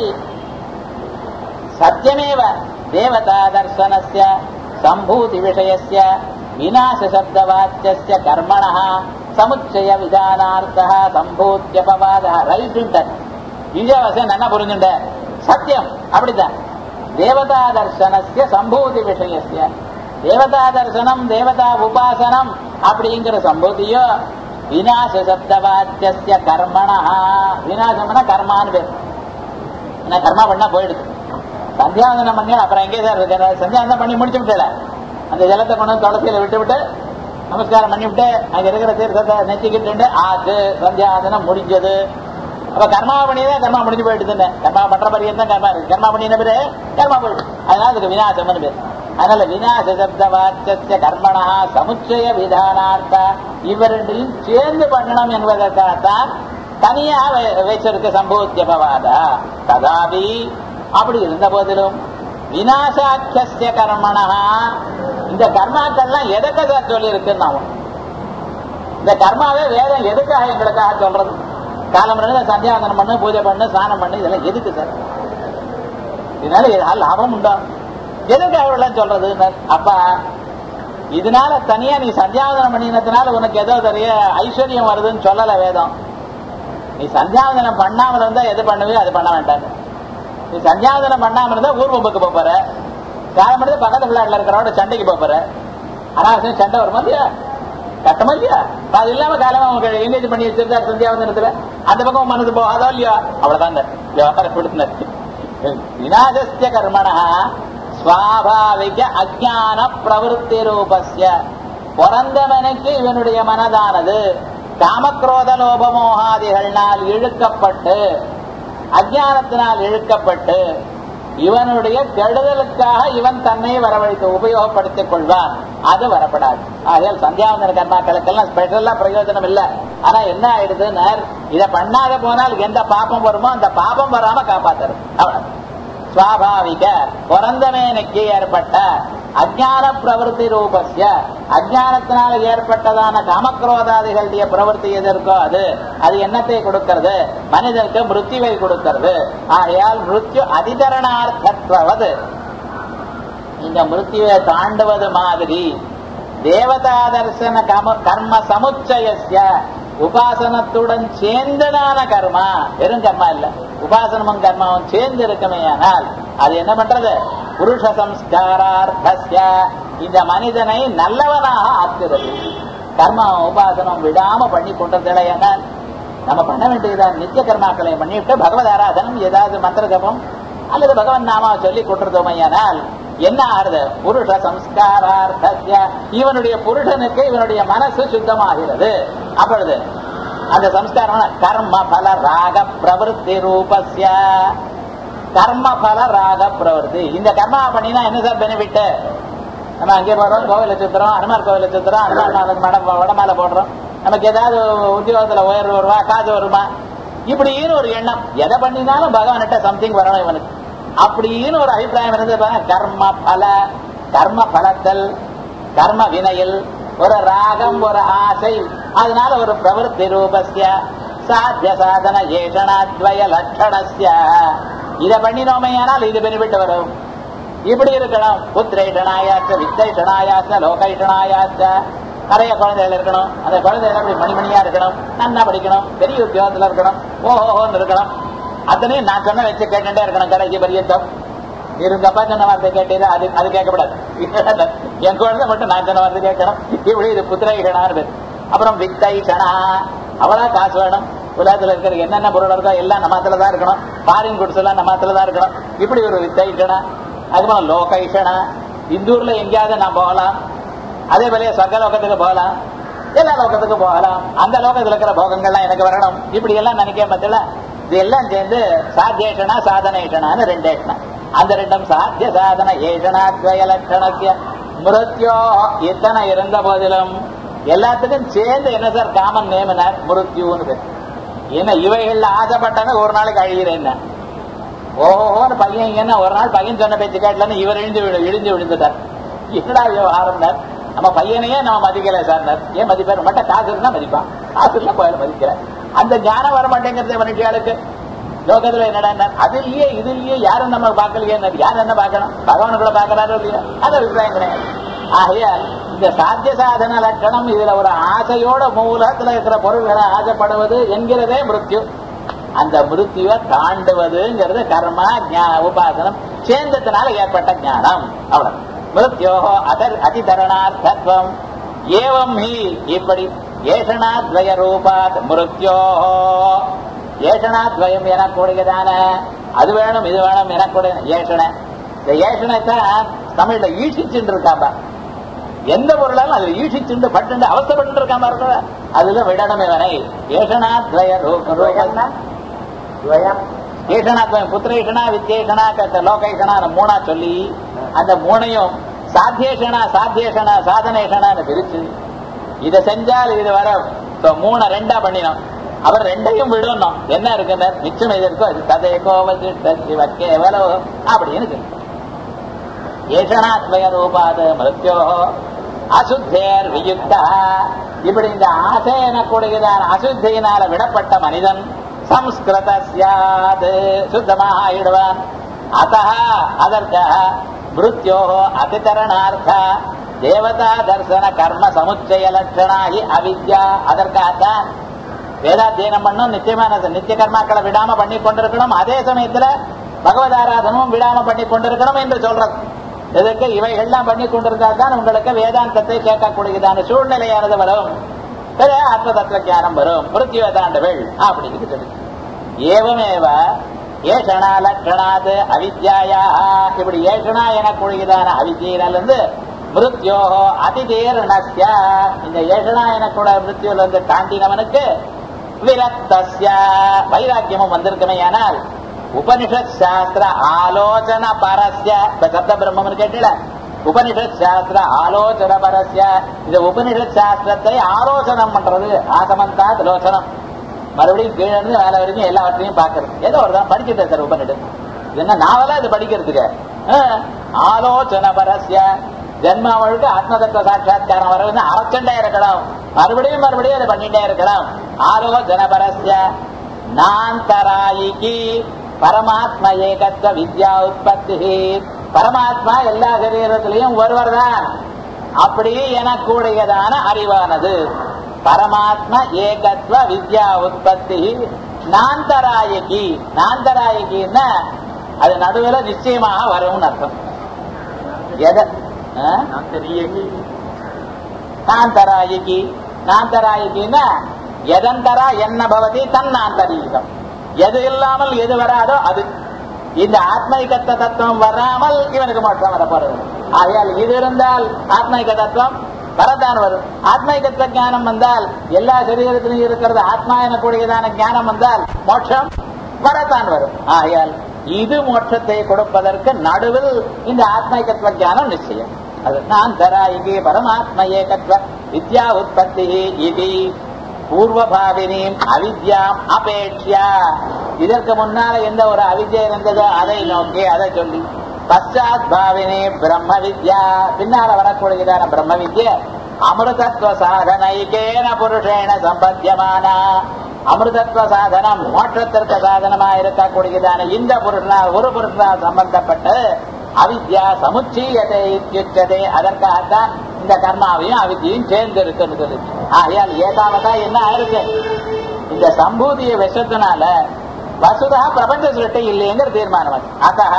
சத்தியமேவ தேவதா தர்சனஸ்ய சம்பூதி விஷயஸ்ய விநாச சப்தவாச்சிய கர்மண சமுச்சய விதானார்த்த சம்பூத்தியபவாத ரைட் விஜயவாசன் என்ன புரிஞ்சுட்ட சத்தியம் அப்படித்தான் தேவதா தர்சனஸ்ய சம்பூதி விஷயஸ்ய தேவதா தர்சனம் தேவதா உபாசனம் அப்படிங்கிற சம்பூதியோ விநாச சப்தவாச்சிய கர்மணா விநாசம்னா கர்மான்னு பேர் என்ன கர்மா பண்ணா போயிடுது சந்தியாவந்தனம் பண்ணி அப்புறம் எங்கே சார் இருக்கிற சந்தியாவந்தனம் பண்ணி முடிச்சு விட்டல அந்த ஜலத்தை கொண்டு வந்து துளசியில விட்டு விட்டு நமஸ்காரம் பண்ணி விட்டு அங்க இருக்கிற தீர்த்தத்தை நெச்சிக்கிட்டு ஆச்சு சந்தியாவந்தனம் முடிஞ்சது அப்ப கர்மா பண்ணியதான் கர்மா முடிஞ்சு போயிடுதுன்னு கர்மா பண்ற பரியன் தான் கர்மா இருக்கு கர்மா பண்ணின பேரு கர்மா போயிடுது அதனால அதுக்கு விநாசம்னு பேர் அதனால விநாச சப்த வாச்ச கர்மணா சமுச்சய விதானார்த்த இவரெண்டையும் சேர்ந்து பண்ணணும் என்பதற்காகத்தான் தனியா வச்சிருக்க சம்பூத்தியபவாதா ததாபி அப்படி இருந்த போதிலும் விநாசாக்கிய கர்மணா இந்த கர்மாக்கள்லாம் எதுக்கு சார் சொல்லி இருக்குன்னு இந்த கர்மாவே வேதம் எதுக்காக எங்களுக்காக சொல்றது காலம் ரெண்டு சந்தியாவந்தனம் பண்ணு பூஜை பண்ணு ஸ்நானம் பண்ணு இதெல்லாம் எதுக்கு சார் இதனால ஏதாவது லாபம் உண்டா எதுக்காக இவ்வளவு சொல்றது அப்ப இதனால தனியா நீ சந்தியாவந்தனம் பண்ணினதுனால உனக்கு ஏதோ தெரிய ஐஸ்வர்யம் வருதுன்னு சொல்லல வேதம் நீ சந்தியாவந்தனம் பண்ணாம இருந்தா எது பண்ணுவியோ அது பண்ண வேண்டாம் நீ சந்தியாவந்தனம் பண்ணாம இருந்தா ஊர்வம்புக்கு போற காலம் எடுத்து பக்கத்து பிள்ளாட்ல இருக்கிறவட சண்டைக்கு போற அனாவசியம் சண்டை வருமா இல்லையா கட்டமா இல்லையா அது இல்லாம காலமா அவங்க எங்கேஜ் பண்ணி வச்சிருக்காரு சந்தியாவந்தனத்துல அந்த பக்கம் மனசு போகாதோ இல்லையா அவ்வளவுதான் விவகாரம் கொடுத்தினர் விநாசஸ்ய கர்மணா சுவாபாவிக அஜான பிரவருத்தி ரூபஸ்ய பிறந்தவனுக்கு இவனுடைய மனதானது காமக்ரோத லோபமோகாதிகள்னால் இழுக்கப்பட்டு அஜானத்தினால் இழுக்கப்பட்டு இவனுடைய கெடுதலுக்காக இவன் தன்னை வரவழைத்து உபயோகப்படுத்திக் கொள்வான் அது வரப்படாது ஆகையால் சந்தியாவந்தன கர்மாக்களுக்கெல்லாம் ஸ்பெஷலா பிரயோஜனம் இல்லை ஆனா என்ன ஆயிடுதுன்னு இதை பண்ணாத போனால் எந்த பாப்பம் வருமோ அந்த பாப்பம் வராம காப்பாத்துறது அவ்வளவு சுவாபாவிக பிறந்தவனுக்கு ஏற்பட்ட அஜான பிரவருத்தி ரூபஸ்ய அஜானத்தினால ஏற்பட்டதான காமக்ரோதாதிகளுடைய பிரவருத்தி எது இருக்கோ அது அது என்னத்தை கொடுக்கிறது மனிதனுக்கு மிருத்யுவை கொடுக்கிறது ஆகையால் மிருத்யு அதிகரணார்த்தவது இந்த மிருத்யுவை தாண்டுவது மாதிரி தேவதா தர்சன கம கர்ம சமுச்சயஸ்ய உபாசனத்துடன் சேர்ந்ததான கர்மா வெறும் கர்மா இல்ல உபாசனமும் கர்மாவும் சேர்ந்து இருக்குமே ஆனால் அது என்ன பண்றது புருஷ சம்ஸ்காரார்த்தஸ்ய இந்த மனிதனை நல்லவனாக ஆக்குறது கர்மா உபாசனம் விடாம பண்ணி கொண்டதில்லையானால் நம்ம பண்ண வேண்டியதான் நித்திய கர்மாக்களை பண்ணிவிட்டு பகவத் ஆராதனம் ஏதாவது மந்திர ஜபம் அல்லது பகவன் நாமாவை சொல்லி கொண்டிருந்தோமையானால் என்ன ஆறுது புருஷ சம்ஸ்காரார்த்தஸ்ய இவனுடைய புருஷனுக்கு இவனுடைய மனசு சுத்தமாகிறது அப்பொழுது அந்த சம்ஸ்காரம் கர்ம பல ராக பிரவருத்தி ரூபஸ்ய கர்ம பல ராக பிரவருத்தி இந்த கர்மா பண்ணினா என்ன சார் பெனிஃபிட் நம்ம அங்கே போறோம் கோவில சுத்துறோம் அனுமார் கோவில சுத்துறோம் அனுமார் நாளுக்கு மடம் வடமால போடுறோம் நமக்கு ஏதாவது உத்தியோகத்துல உயர்வு வருவா காசு வருமா இப்படின்னு ஒரு எண்ணம் எதை பண்ணினாலும் பகவான்கிட்ட சம்திங் வரணும் இவனுக்கு அப்படின்னு ஒரு அபிப்பிராயம் இருந்து கர்ம பல கர்ம பலத்தல் கர்ம வினையில் ஒரு ராகம் ஒரு ஆசை அதனால ஒரு பிரவருத்தி ரூபஸ்ய சாத்திய சாதன ஏஷணாத்வய லட்சணஸ்ய இதை பண்ணினோமையானால் இது பெனிஃபிட் வரும் இப்படி இருக்கணும் புத்திரேஷனாயாச்ச வித்தைஷனாயாச்ச லோகைஷனாயாச்ச நிறைய குழந்தைகள் இருக்கணும் அந்த குழந்தைகள் அப்படி மணிமணியா இருக்கணும் நன்னா படிக்கணும் பெரிய உத்தியோகத்துல இருக்கணும் ஓஹோன்னு இருக்கணும் அத்தனையும் நான் சொன்ன வச்சு கேட்டுட்டே இருக்கணும் கடைசி பரியந்தம் இருங்கப்பா சொன்ன வார்த்தை கேட்டீங்க அது அது கேட்கக்கூடாது என் குழந்தை மட்டும் நான் சொன்ன வார்த்தை கேட்கணும் இப்படி இது புத்திரைஷனா இருக்கு அப்புறம் வித்தைஷனா அவ்வளோ காசு வேணும் உலகத்துல இருக்கிற என்னென்ன பொருள் இருக்கோ எல்லாம் நம்மத்துல தான் இருக்கணும் ஃபாரின் குட்ஸ் எல்லாம் நம்மத்துல தான் இருக்கணும் இப்படி ஒரு வித்தைஷனா அதுக்கப்புறம் லோகைஷனா இந்தூர்ல எங்கேயாவது நான் போகலாம் அதே போல சொர்க்க லோகத்துக்கு போகலாம் எல்லா லோகத்துக்கும் போகலாம் அந்த லோகத்துல இருக்கிற போகங்கள்லாம் எனக்கு வரணும் இப்படி எல்லாம் நினைக்க பத்தில இது எல்லாம் சேர்ந்து சாத்தியேஷனா சாதனேஷனான்னு ரெண்டேஷனா அந்த ரெண்டும் சாத்திய சாதன ஏஷனா துவய லட்சணத்திய மிருத்யோ இத்தனை இருந்த போதிலும் எல்லாத்துக்கும் சேர்ந்து என்ன சார் காமன் நேமினார் மிருத்யூன்னு பேர் ஏன்னா இவைகள்ல ஆசைப்பட்டன ஒரு நாளைக்கு அழிகிறேன் ஓஹோன்னு பையன் என்ன ஒரு நாள் பையன் சொன்ன பேச்சு கேட்டலன்னு இவர் இழிஞ்சு விழு- இழிஞ்சு விழுந்துட்டார் என்னடா விவகாரம் நம்ம பையனையே நம்ம மதிக்கல சார் ஏன் மதிப்பார் மட்டும் காசு இருந்தா மதிப்பான் காசு இல்ல போய் மதிக்கிறேன் அந்த ஞானம் வர மாட்டேங்கிறது மனுஷியாளுக்கு லோகத்துல என்னடா அது இல்லையே இது இல்லையே யாரும் நம்ம பார்க்கலையே யார் என்ன பார்க்கணும் பகவானுக்குள்ள பார்க்கறாரோ இல்லையா அது அபிப்பிராயம் கிடையாது ஆகையால் இந்த சாத்திய சாதன லட்சணம் இதுல ஒரு ஆசையோட மூலத்துல இருக்கிற பொருள்களை ஆசைப்படுவது என்கிறதே மிருத்யு அந்த மிருத்யுவை தாண்டுவதுங்கிறது கர்மா ஞா- உபாசனம் சேர்ந்ததுனால ஏற்பட்ட ஞானம் அவ்வளவு மிருத்யோ அதர் அதிதரணார்த்தத்வம் ஏவம் ஹி இப்படி ஏஷனாத்வய ரூபாத் மிருத்யோ ஏஷனாத்வயம் எனக்கூடியதான அது வேணும் இது வேணும் எனக்கூடிய ஏஷன இந்த ஏஷனத்தான் தமிழ்ல ஈஷிச்சுட்டு இருக்காப்பா எந்த பொருளாலும் அதுல ஈஷிச்சுண்டு பட்டு அவசரப்பட்டு இருக்காம இருக்க அதுல விடணும் இவனை ஏஷனாத்வய ரூப ரூபம்னா துவயம் ஈஷனாத்வயம் புத்திரேஷனா வித்யேஷனா கத்த லோகேஷனா மூணா சொல்லி அந்த மூணையும் சாத்தியேஷனா சாத்தியேஷனா சாதனேஷனான்னு பிரிச்சு இதை செஞ்சால் இது வர So, மூணை ரெண்டா பண்ணினோம் அவர் ரெண்டையும் விடணும் என்ன இருக்குன்னு மிச்சம் இது இருக்கோ அது ததேகோ சிவ கேவலோ அப்படின்னு சொல்லி ஏஷனாத்வய ரூபாத மிருத்யோ அசுத்தேர் வியுக்தா இப்படி இந்த ஆசை எனக்கூடியதான அசுத்தியினால விடப்பட்ட மனிதன் சம்ஸ்கிருத சியாது சுத்தமாக ஆயிடுவான் அத்த அதற்காக மிருத்யோ அதிதரணார்த்த தேவதா தர்சன கர்ம சமுச்சய லட்சணாகி அவித்யா அதற்காகத்தான் வேதாத்தியனம் பண்ணும் நித்தியமான நித்திய கர்மாக்களை விடாம பண்ணி கொண்டிருக்கணும் அதே சமயத்துல பகவத் ஆராதனமும் விடாம பண்ணி கொண்டிருக்கணும் என்று சொல்றது இதற்கு இவைகள்லாம் பண்ணி கொண்டிருந்தால் தான் உங்களுக்கு வேதாந்தத்தை கேட்கக்கூடியதான சூழ்நிலையானது வரும் பிற ஆத்ம தத்துவ ஞானம் வரும் மிருத்யு வேதாண்டவள் அப்படின்னு சொல்லி ஏவமேவ ஏஷனா லட்சணாது அவித்யாயா இப்படி ஏஷனா எனக்கூடியதான அவித்தியிலிருந்து மிருத்யோஹோ அதிதீர்ணஸ்ய இந்த ஏஷனா எனக்கூட மிருத்யுல இருந்து தாண்டினவனுக்கு விரக்தஸ்ய வைராக்கியமும் வந்திருக்குமே ஆனால் உபனிஷத் சாஸ்திர ஆலோசன பரஸ்ய இப்ப சப்த பிரம்மன் கேட்டல உபனிஷத் சாஸ்திர ஆலோசன பரஸ்ய இந்த உபனிஷத் சாஸ்திரத்தை ஆலோசனம் பண்றது ஆசமந்தாத் லோசனம் மறுபடியும் கீழே இருந்து மேல வரைக்கும் எல்லாவற்றையும் பாக்குறது ஏதோ ஒரு தான் படிச்சுட்டேன் சார் உபனிஷத் இது என்ன நாவலா இது படிக்கிறதுக்கு ஆ, ஆலோசன பரஸ்ய ஜென்மா முழுக்க ஆத்ம தத்துவ சாட்சா்காரம் வர வந்து அரைச்சண்டே இருக்கணும் மறுபடியும் மறுபடியும் அதை பண்ணிட்டே இருக்கணும் ஆலோசன பரஸ்ய நாந்தராயிகி பரமாத்ம ஏகத்துவ வித்யா உற்பத்தி பரமாத்மா எல்லா சரீரத்திலையும் ஒருவர் தான் அப்படி எனக்கூடியதான அறிவானது பரமாத்ம ஏகத்துவ வித்யா உற்பத்தி நாந்தராயகி நாந்தராயகின்னா அது நடுவுல நிச்சயமாக வரும்னு அர்த்தம் எதை ஆ? நாந்தராயகி நாந்தராயகின்னா எதந்தரா என்ன பவதி தன்னாந்தரீகம் எது இல்லாமல் எது வராதோ அது இந்த ஆத்மைகத்த தத்துவம் வராமல் இவனுக்கு மோட்சம் வர போறது ஆகையால் இது இருந்தால் ஆத்மைக தத்துவம் வரத்தான் வரும் ஆத்மைகத்துவ ஞானம் வந்தால் எல்லா சரீரத்திலும் இருக்கிறது ஆத்மா எனக்கூடியதான ஞானம் வந்தால் மோட்சம் வரத்தான் வரும் ஆகையால் இது மோட்சத்தை கொடுப்பதற்கு நடுவில் இந்த ஆத்மைகத்துவ ஞானம் நிச்சயம் அது நான் தராயிகே பரமாத்ம ஏகத்வ வித்யா உற்பத்தி இது பூர்வபாவினியும் அவித்யாம் அபேட்சியா இதற்கு முன்னால எந்த ஒரு அவித்யை இருந்ததோ அதை நோக்கி அதை சொல்லி பశ్చాத் பாவினி பிரம்ம வித்யா பின்னால வரக்கூடியதான பிரம்ம வித்ய அமிர்தத்துவ சாதனைக்கேன புருஷேன சம்பத்தியமான அமிர்தத்துவ சாதனம் மோட்சத்திற்கு சாதனமா இருக்கக்கூடியதான இந்த புருஷனால் ஒரு புருஷனால் சம்பந்தப்பட்டு அவித்யா சமுச்சீயத்தை இத்தியுச்சதே அதற்காகத்தான் இந்த கர்மாவையும் அவித்தியும் சேர்ந்து இருக்குன்னு சொல்லி ஆகையால் ஏதாவதா என்ன ஆயிருக்கு இந்த சம்பூதிய விஷத்தினால வசுதா பிரபஞ்ச சிருஷ்டி இல்லைங்கிற தீர்மானம் அது. அத்தः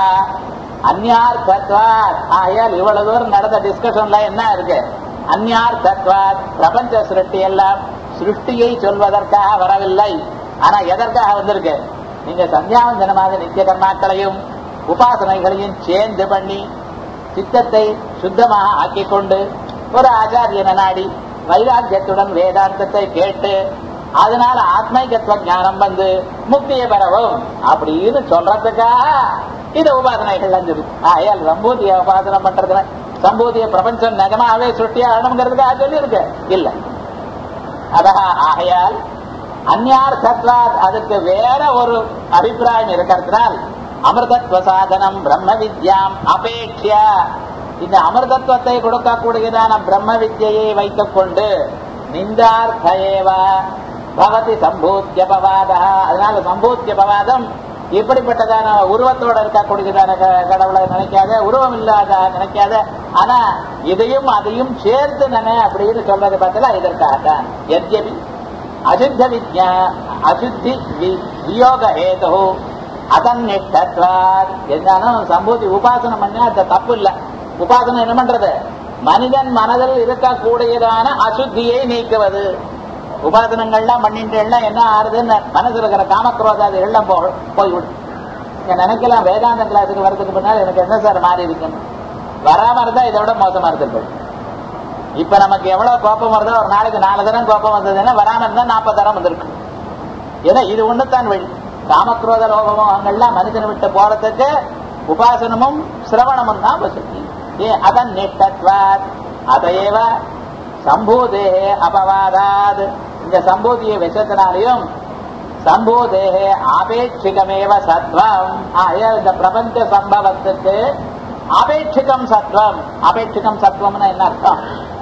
அந்யார்த்தத்வாத் ஆகையால் இவ்வளவு தூரம் நடந்த டிஸ்கஷன்ல என்ன இருக்கு அந்யார்த்தத்வாத் பிரபஞ்ச சிருஷ்டி எல்லாம் சிருஷ்டியை சொல்வதற்காக வரவில்லை ஆனா எதற்காக வந்திருக்கு நீங்க சந்தியாவந்தனமாக நித்திய கர்மாக்களையும் உபாசனைகளையும் சேர்ந்து பண்ணி சித்தத்தை சுத்தமாக ஆக்கிக் கொண்டு ஒரு ஆச்சாரியனை நாடி வைராக்கியத்துடன் வேதாந்தத்தை கேட்டு அதனால ஆத்மைகத்துவ ஞானம் வந்து முக்தியை பெறவும் அப்படின்னு சொல்றதுக்காக இது உபாசனைகள் இருக்கு ஆகையால் சம்பூதிய உபாசனம் பண்றதுல சம்பூதிய பிரபஞ்சம் நிஜமாவே சுட்டியாகணுங்கிறதுக்காக சொல்லி இருக்கு இல்ல அதாக ஆகையால் அந்யார்த்தத்வாத் அதுக்கு வேற ஒரு அபிப்பிராயம் இருக்கிறதுனால் அமிர்தத்வ சாதனம் பிரம்ம வித்யாம் அபேட்சியா இந்த அமிர்தத்துவத்தை கொடுக்கக்கூடியதான பிரம்ம வித்யை வைத்துக் கொண்டு நிந்தார்த்தேவ பவதி சம்பூத்தியபவாத அதனால சம்பூத்தியபவாதம் இப்படிப்பட்டதான உருவத்தோட இருக்கக்கூடியதான க- கடவுளை நினைக்காத உருவம் இல்லாத நினைக்காத ஆனா இதையும் அதையும் சேர்த்து நினை அப்படின்னு சொல்றது பார்த்தல இதற்காகத்தான் எத்யபி அசுத்த வித்யா அசுத்தி வி- வியோக ஹேது அதன்னிஷ்டத்வாத் இருந்தாலும் சம்பூதி உபாசனம் பண்ண அது தப்பு இல்ல உபாசனம் என்ன பண்றது மனிதன் மனதில் இருக்கக்கூடியதான அசுத்தியை நீக்குவது உபாசனங்கள்லாம் பண்ணிட்டுலாம் என்ன ஆறுதுன்னு மனசுல இருக்கிற காமக்ரோதாது எல்லாம் போ போய்விடும் நீங்க நினைக்கலாம் வேதாந்த கிளாஸுக்கு வரதுக்கு முன்னாடி எனக்கு என்ன சார் மாறி இருக்குன்னு வராம இருந்தா இதை விட மோசமா இருந்திருக்கும் இப்ப நமக்கு எவ்வளவு கோபம் வருதோ ஒரு நாளைக்கு நாலு தரம் கோபம் வந்ததுன்னா வராம இருந்தா நாற்பது தரம் வந்திருக்கு ஏன்னா இது ஒண்ணுதான் வழி காமக்ரோத லோகமோகங்கள்லாம் மனிதனை விட்டு போறதுக்கு உபாசனமும் சிரவணமும் தான் வசதி ஏ அதன் நிஷ்டத்வாத் அதையேவ சம்பூதே அபவாதாத் இந்த சம்பூதிய விஷத்தினாலையும் சம்பூதே ஆபேட்சிகமேவ சத்வம் ஆகையால் இந்த பிரபஞ்ச சம்பவத்துக்கு ஆபேட்சிகம் சத்வம் ஆபேட்சிகம் சத்வம்னு என்ன அர்த்தம்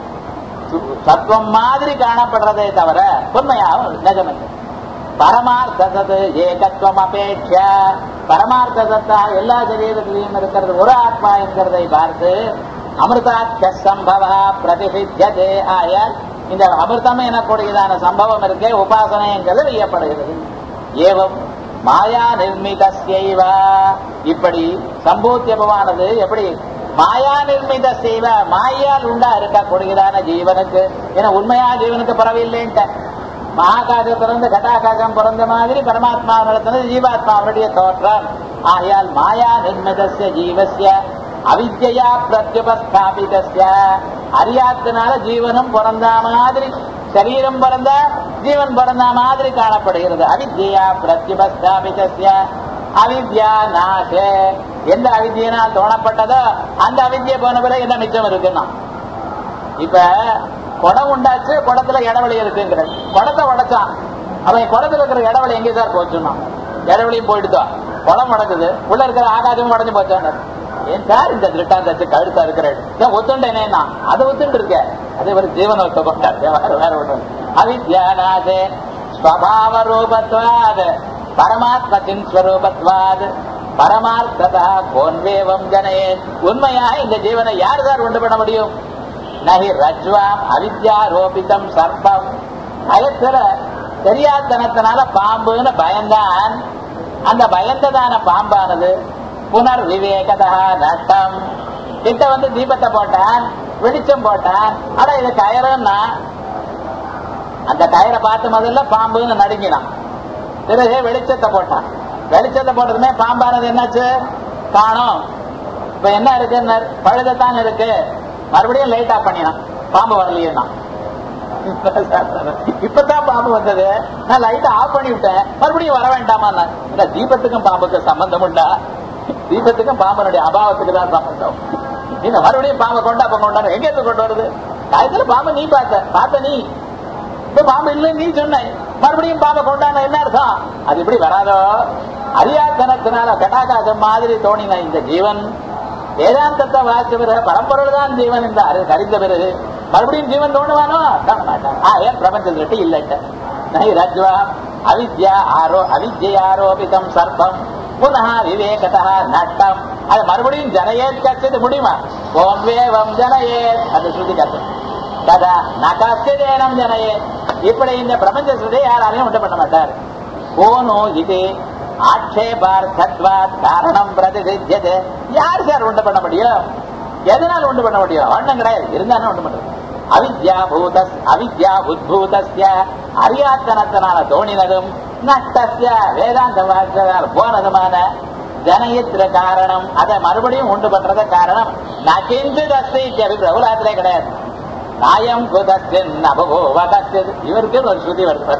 சு- சத்துவம் மாதிரி காணப்படுறதே தவிர உண்மையாக நிஜமில்லை பரமார்த்த சத்து ஏகத்துவம் அபேட்ச பரமார்த்த சத்தா எல்லா சரீரத்திலையும் இருக்கிறது ஒரு ஆத்மா என்கிறதை பார்த்து அமிர்தாட்ச சம்பவ பிரதிபித்தியதே ஆயால் இந்த அமிர்தம் எனக்கூடியதான சம்பவம் இருக்கே உபாசனை என்கிறது செய்யப்படுகிறது ஏவம் மாயா நிர்மிதஸ்யைவ இப்படி சம்பூத்தியமானது எப்படி மாயா நிர்மித செய்வ மாயால் உண்டா இருக்கக்கூடியதான ஜீவனுக்கு ஏன்னா உண்மையா ஜீவனுக்கு பரவில்லைன்ட்ட மகாகாசத்திலிருந்து கட்டாகாசம் பிறந்த மாதிரி பரமாத்மா நடத்தினது ஜீவாத்மா அவருடைய தோற்றம் ஆகையால் மாயா நிர்மிதஸ்ய ஜீவஸ்ய அவித்யா பிரத்யுபஸ்தாபிதஸ்ய அறியாத்தினால ஜீவனும் பிறந்த மாதிரி சரீரம் பிறந்த ஜீவன் பிறந்த மாதிரி காணப்படுகிறது அவித்யா பிரத்யுபஸ்தாபிதஸ்ய அவித்யா நாச எந்த அவித்யினால் தோணப்பட்டதோ அந்த அவித்யை போன பிறகு என்ன மிச்சம் இருக்குன்னா இப்ப குடம் உண்டாச்சு குடத்துல இடவெளி இருக்குங்கிற குடத்தை உடைச்சான் அவன் குடத்துல இருக்கிற இடவெளி எங்கே சார் போச்சுன்னா இடவெளியும் போயிடுதா குடம் உடக்குது உள்ள இருக்கிற ஆகாசமும் உடஞ்சு போச்சாங்க ஏன் சார் இந்த திருட்டாந்தத்து கழுத்தா இருக்கிற ஏன் ஒத்துண்டேனேன்னா அதை ஒத்துண்டு இருக்க அதே ஒரு ஜீவன ஒத்த கொண்டார் வேற வேற ஒன்று அவித்யானாதே ஸ்வபாவ ரூபத்வாத் பரமாத்மத்தின் ஸ்வரூபத்வாத் பரமார்த்ததா கோன்வேவம் ஜனே உண்மையாக இந்த ஜீவனை யார் சார் உண்டு பண்ண முடியும் நகி ரஜ்வாம் அவித்யாரோபிதம் சர்ப்பம் பயத்துல தெரியாதனத்தினால பாம்புன்னு பயந்தான் அந்த பயந்ததான பாம்பானது புனர் விவேகதா நஷ்டம் கிட்ட வந்து தீபத்தை போட்டான் வெளிச்சம் போட்டான் அட இது கயறுன்னா அந்த கயரை பார்த்து முதல்ல பாம்புன்னு நடுங்கினான் பிறகு வெளிச்சத்தை போட்டான் வெளிச்சத்தை போட்டதுமே பாம்பானது என்னாச்சு காணும் இப்ப என்ன இருக்குன்னு பழுதத்தான் இருக்கு மறுபடியும் லைட் ஆஃப் பண்ணினான் பாம்பு வரலையேன்னா இப்பதான் பாம்பு வந்தது நான் லைட் ஆஃப் பண்ணி விட்டேன் மறுபடியும் வர வேண்டாமா இல்ல தீபத்துக்கும் பாம்புக்கு சம்பந்தம் உண்டா தீபத்துக்கும் பாம்பனுடைய அபாவத்துக்கு தான் சம்பந்தம் இந்த மறுபடியும் பாம்பை கொண்டா அப்ப கொண்டா எங்க இருந்து கொண்டு வருது காயத்துல பாம்பு நீ பார்த்த பார்த்த நீ இப்ப பாம்பு இல்லைன்னு நீ சொன்ன மறுபடியும் பாம்பை கொண்டான என்ன அர்த்தம் அது இப்படி வராதோ அறியாத்தனத்தினால கட்டாகாசம் மாதிரி தோணின இந்த ஜீவன் வேதாந்தத்தை வாசிச்ச பிறகு பரம்பொருள் தான் ஜீவன் இந்த அறி- அறிந்த பிறகு மறுபடியும் ஜீவன் தோணுவானோ தோண மாட்டான் ஆ ஏன் பிரபஞ்சத்திலிட்டு இல்லட்ட நை ரஜ்வா அவித்யா ஆரோ அவித்யை ஆரோபிதம் சர்ப்பம் புனः விவேகதா நட்டம் அது மறுபடியும் ஜனயேத் கச்சது முடியுமா ஓம் வேவம் ஜனயேத் அது ஸ்ருதி கத்து ததா நகஸ்தேனம் ஜனயே இப்படி இந்த பிரபஞ்ச ஸ்ருதி யாராலையும் உண்டு பண்ண மாட்டார் போனோ இது ஆட்சேபார்த்தத்வாத் காரணம் பிரதிசித்தியது யார் சார் உண்டு பண்ண முடியும் எதனால் உண்டு பண்ண முடியும் ஒண்ணும் கிடையாது இருந்தாலும் உண்டு பண்றது அவித்யா பூத அவித்யா உத்பூதஸ்ய அறியாத்தனத்தினால தோணினதும் நஷ்டஸ்ய வேதாந்த வாக்கியத்தால் போனதுமான ஜனயித்திர காரணம் அதை மறுபடியும் உண்டு பண்றத காரணம் நகிந்து தஸ்தி பிரபுலாத்திலே கிடையாது நாயம் குதஸ்தின் அபகோவ கஸ்தித் இவருக்கு ஒரு ஸ்ருதி வருது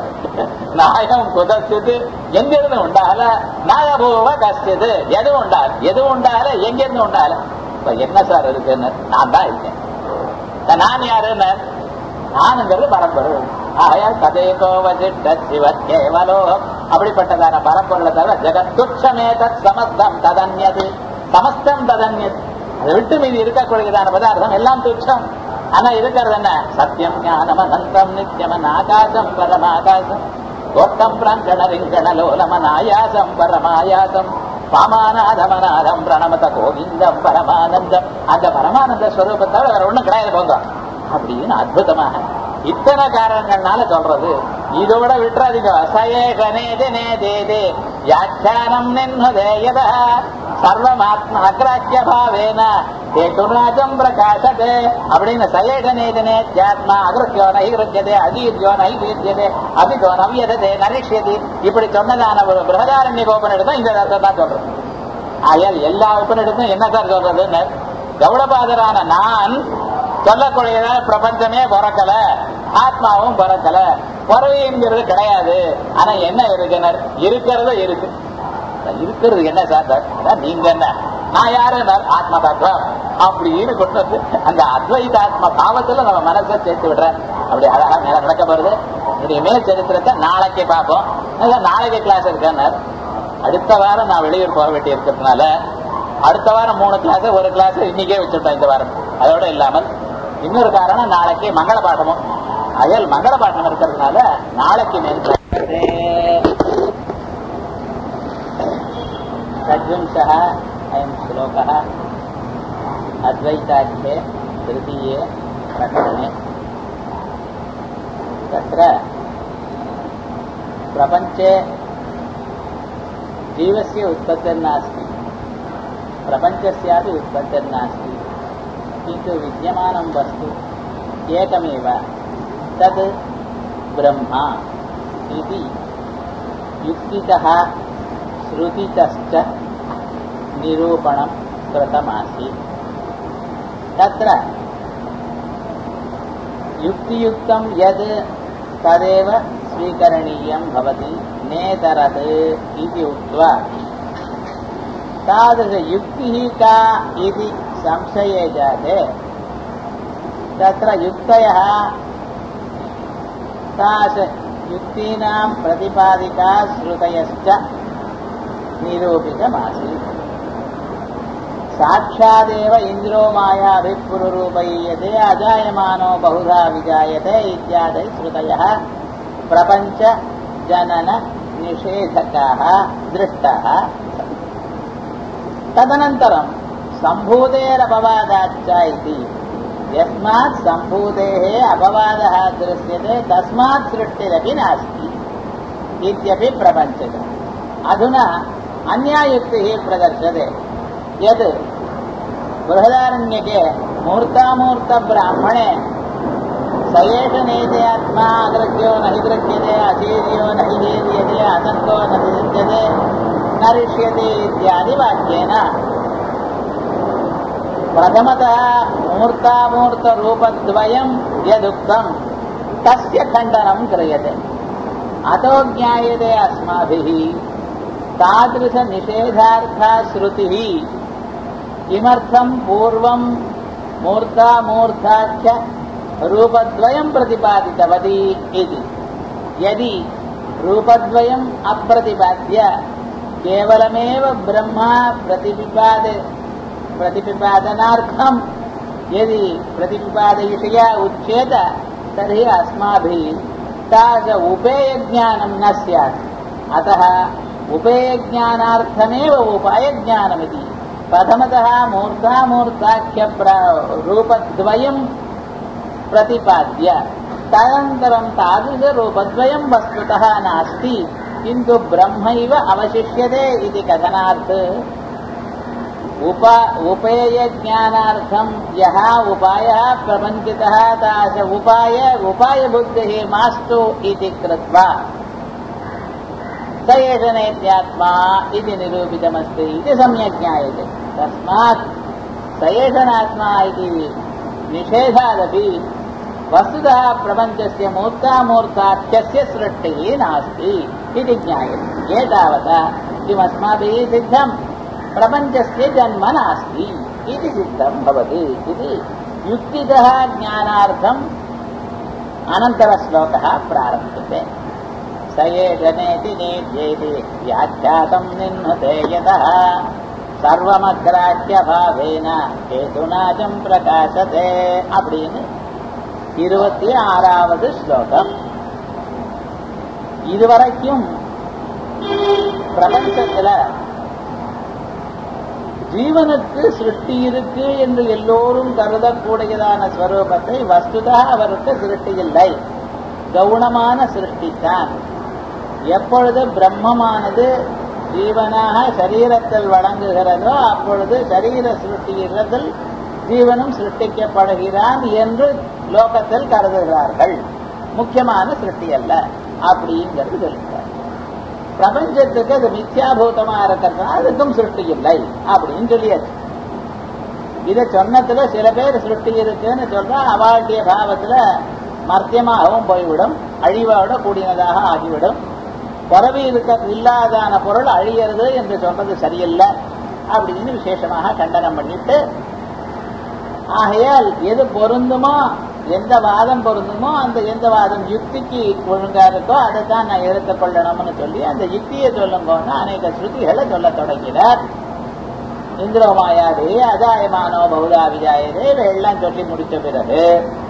நாயம் குதஸ்தித் எங்கிருந்து உண்டாகல நாயபோவ கஸ்தித் எது உண்டால எது உண்டால எங்கிருந்து உண்டால இப்ப என்ன சார் இருக்குன்னு நான் தான் இருக்கேன் இப்ப நான் யாருன்னு நானுங்கிறது பரம்பொருள் ஆயால் கதேகோ வசிட்ட சிவ கேவலோ அப்படிப்பட்டதான பரம்பொருளை தவிர ஜெகத் துட்சமே தத் சமஸ்தம் ததன்யது சமஸ்தம் ததன்யது அதை விட்டு மீதி இருக்கக்கூடியதான பதார்த்தம் எல்லாம் துட்சம் ஆனா இருக்கிறது என்ன சத்தியம் ஞானம் அனந்தம் நித்தியமன் ஆகாசம் பரமாகாசம் கோட்டம் பிரங்கண ரிங்கண லோலமன் ஆயாசம் பரமாயாசம் பாமானாதமநாதம் பிரணமத கோவிந்தம் பரமானந்தம் அந்த பரமானந்த ஸ்வரூபத்தை வேற ஒண்ணும் கிடையாது போங்க அப்படின்னு அற்புதமாக இத்தனை காரணங்கள்னால சொல்றது இதோட விட்டுறாதீங்க சயேகனே தினே தேதே வியாக்கியானம் நின்னுதே யதா சர்வமாத்ம அக்ராக்கிய பாவேன கேட்டுராஜம் பிரகாசதே அப்படின்னு சயேகனேதனே தியாத்மா அகிருத்தியோ நைகிருத்தியதே அதீர்யோ நைதீர்த்தியதே அபிதோ நவியதே நரிஷ்யதி இப்படி சொன்னதான ஒரு பிரகதாரண்ய கோபனிடம் இந்த அர்த்தம் தான் சொல்றது ஆகையால் எல்லா உபனிடத்தும் என்ன சார் சொல்றதுன்னு கௌடபாதரான நான் சொல்லக்கூடியதான பிரபஞ்சமே பிறக்கல ஆத்மாவும் பிறக்கல பிறவிங்கிறது கிடையாது ஆனா என்ன இருக்குனர் இருக்கிறது இருக்கு இருக்கிறது என்ன சார் அதான் நீங்க என்ன நான் யாரு ஆத்ம தத்துவம் அப்படின்னு கொண்டு வந்து அந்த அத்வைத ஆத்ம பாவத்துல நம்ம மனசை சேர்த்து விடுறேன் அப்படி அழகா மேல நடக்க போறது என்னுடைய மேல் சரித்திரத்தை நாளைக்கு பார்ப்போம் அதான் நாளைக்கு கிளாஸ் இருக்கேன்னார் அடுத்த வாரம் நான் வெளியூர் போக வேண்டி இருக்கிறதுனால அடுத்த வாரம் மூணு கிளாஸ் ஒரு கிளாஸ் இன்னைக்கே வச்சுட்டோம் இந்த வாரம் அதோட இல்லாமல் இன்னொரு காரணம் நாளைக்கு மங்கள பாட்டமும் அயல் மங்கள பாட்டம் இருக்கிறதுனால நாளைக்கு மேல் षड्विंशः अयं श्लोकः अद्वैताख्ये तृतीये प्रकरणे तत्र प्रपञ्चे जीवस्य उत्पत्तिर्नास्ति प्रपञ्चस्यापि उत्पत्तिर्नास्ति किन्तु विद्यमानं वस्तु एकमेव तत् ब्रह्मा इति युक्तितः श्रुतितश्च निरूपणं कृतमासीत् तत्र युक्तियुक्तं यद् तदेव स्वीकरणीयं भवति नेतरत् इति उक्त्वा तादृशयुक्तिः का इति संशये जाते तत्र युक्तयः तास युक्तीनां प्रतिपादिका श्रुतयश्च निरूपितमासीत् साक्षादेव इन्द्रो मायाभिः पुरुरूपयीयते अजायमानो बहुधा विजायते इत्यादि श्रुतयः प्रपञ्च जनन निषेधकाः दृष्टाः तदनन्तरं सम्भूतेरपवादाच्च इति यस्मात् सम्भूतेः अपवादः दृश्यते तस्मात् सृष्टिरपि नास्ति इत्यपि प्रपञ्चकम् अधुना अन्या युक्तिः प्रदर्श्यते यत् बृहदारण्यके मूर्तामूर्तब्राह्मणे स एष नेते आत्मा अगृह्यो न हि गृह्यते अशीर्यो न हि जीर्यते असन्तो न विद्यते न ऋष्यते इत्यादि वाक्येन प्रथमतः मूर्तामूर्तरूपद्वयम् यदुक्तम् तस्य खण्डनम् क्रियते अतो ज्ञायते अस्माभिः तादृशनिषेधार्था श्रुतिः किमर्थम् पूर्वम् मूर्तामूर्धाख्य रूपद्वयम् प्रतिपादितवती इति यदि रूपद्वयम् अप्रतिपाद्य केवलमेव ब्रह्मा प्रतिपिपाद प्रतिपिपादनार्थम् यदि प्रतिपिपादयिषया उच्येत तर्हि अस्माभिः तादृश उपेयज्ञानम् न स्यात् अतः उपेयज्ञानार्थमेव उपायज्ञानमिति प्रथमतः मूर्धामूर्धाख्य रूपद्वयम् प्रतिपाद्य तदनन्तरं तादृशरूपद्वयं वस्तुतः नास्ति किन्तु ब्रह्मैव अवशिष्यते इति कथनार्थ उप उपेयज्ञानार्थं यः उपायः प्रपञ्चितः तास उपाय उपायबुद्धिः मास्तु इति कृत्वा स एष नेत्यात्मा इति निरूपितमस्ति इति सम्यक् ज्ञायते तस्मात् स एष नात्मा इति निषेधादपि वस्तुतः प्रपञ्चस्य मूर्तामूर्ताख्यस्य सृष्टिः नास्ति इति ज्ञायते एतावता किमस्माभिः सिद्धम् प्रपञ्चस्य जन्म नास्ति इति सिद्धं भवति इति युक्तितः ज्ञानार्थम् अनन्तरश्लोकः प्रारभ्यते स एष नेति नेत्येति व्याख्यातं निह्नते यतः சர்வமக்ராக்கியபாவேன கேதுனாஜம் பிரகாசதே அப்படின்னு இருபத்தி ஆறாவது ஸ்லோகம் இதுவரைக்கும் பிரபஞ்சத்துல ஜீவனுக்கு சிருஷ்டி இருக்கு என்று எல்லோரும் கருதக்கூடியதான ஸ்வரூபத்தை வஸ்துதா அவருக்கு சிருஷ்டி இல்லை கவுனமான சிருஷ்டித்தான் எப்பொழுது பிரம்மமானது ஜீவனாக சரீரத்தில் வழங்குகிறதோ அப்பொழுது சரீர சிருஷ்டியிடத்தில் ஜீவனும் சிருஷ்டிக்கப்படுகிறான் என்று லோகத்தில் கருதுகிறார்கள் முக்கியமான சிருஷ்டி அல்ல அப்படிங்கிறது சொல்லுகிறார் பிரபஞ்சத்துக்கு அது மித்யாபூதமா இருக்கிறதுனால அதுக்கும் சிருஷ்டி இல்லை அப்படின்னு சொல்லியாச்சு இதை சொன்னதுல சில பேர் சிருஷ்டி இருக்குன்னு சொல்றா அவாழ்டிய பாவத்துல மர்த்தியமாகவும் போய்விடும் அழிவோட கூடினதாக ஆகிவிடும் பிறவி இருக்க இல்லாதான பொருள் அழியிறது என்று சொல்றது சரியில்லை அப்படின்னு விசேஷமாக கண்டனம் பண்ணிட்டு ஆகையால் எது பொருந்துமோ எந்த வாதம் பொருந்துமோ அந்த எந்த வாதம் யுக்திக்கு ஒழுங்கா இருக்கோ அதை தான் நான் எடுத்துக்கொள்ளணும்னு சொல்லி அந்த யுக்தியை சொல்லும்போது அநேக ஸ்ருதிகளை சொல்ல தொடங்கினார் இந்திரமாயாதே அஜாயமானோ பௌதா விஜாயதே இவையெல்லாம் சொல்லி முடித்த பிறகு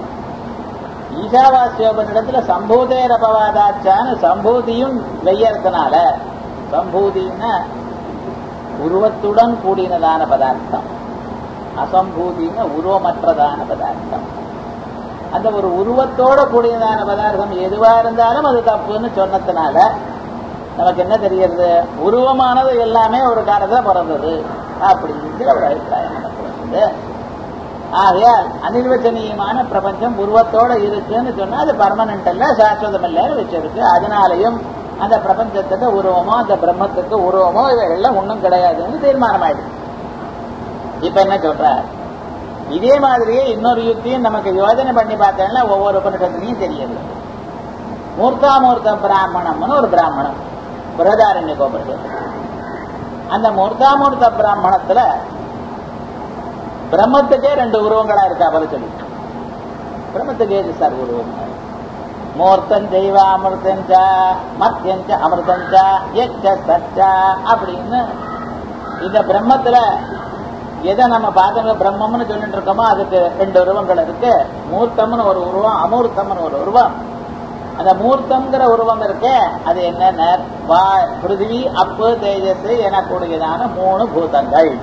ஈசாவாசியோபனிடத்துல சம்பூதேரபவாதாச்சான்னு சம்பூதியும் வெய்யறதுனால சம்பூதின்னா உருவத்துடன் கூடினதான பதார்த்தம் அசம்பூதின்னு உருவமற்றதான பதார்த்தம் அந்த ஒரு உருவத்தோட கூடியதான பதார்த்தம் எதுவா இருந்தாலும் அது தப்புன்னு சொன்னதுனால நமக்கு என்ன தெரிகிறது உருவமானது எல்லாமே ஒரு காலத்துல பிறந்தது அப்படிங்கிற ஒரு அபிப்பிராயம் நமக்கு வந்தது ஆகையால் அனிர்வச்சனீயமான பிரபஞ்சம் உருவத்தோட இருக்குன்னு சொன்னா அது பர்மனன்ட் அல்ல சாஸ்வதம் இல்லைன்னு வச்சிருக்கு அதனாலையும் அந்த பிரபஞ்சத்துக்கு உருவமோ அந்த பிரம்மத்துக்கு உருவமோ இவைகள்லாம் ஒன்றும் கிடையாதுன்னு தீர்மானம் ஆயிடுச்சு இப்ப என்ன சொல்ற இதே மாதிரியே இன்னொரு யுக்தியும் நமக்கு யோஜனை பண்ணி பார்த்தோம்னா ஒவ்வொரு உபனிஷத்துலையும் தெரியுது மூர்த்தாமூர்த்த பிராமணம்னு ஒரு பிராமணம் பிரதாரண்ய கோபுரம் அந்த மூர்த்தாமூர்த்த பிராமணத்துல பிரம்மத்துக்கே ரெண்டு உருவங்களா இருக்கா போல சொல்லி பிரம்மத்துக்கு ஏது சார் உருவம் மூர்த்தம் தெய்வ அமிர்தஞ்ச மத்தியஞ்ச அமிர்தஞ்ச எச்ச சச்ச அப்படின்னு இந்த பிரம்மத்துல எதை நம்ம பார்த்தோம் பிரம்மம்னு சொல்லிட்டு இருக்கோமோ அதுக்கு ரெண்டு உருவங்கள் இருக்கு மூர்த்தம்னு ஒரு உருவம் அமூர்த்தம்னு ஒரு உருவம் அந்த மூர்த்தம்ங்கிற உருவம் இருக்கே அது என்னென்ன வா பிருத்திவி அப்பு தேஜஸ் எனக்கூடியதான மூணு பூதங்கள்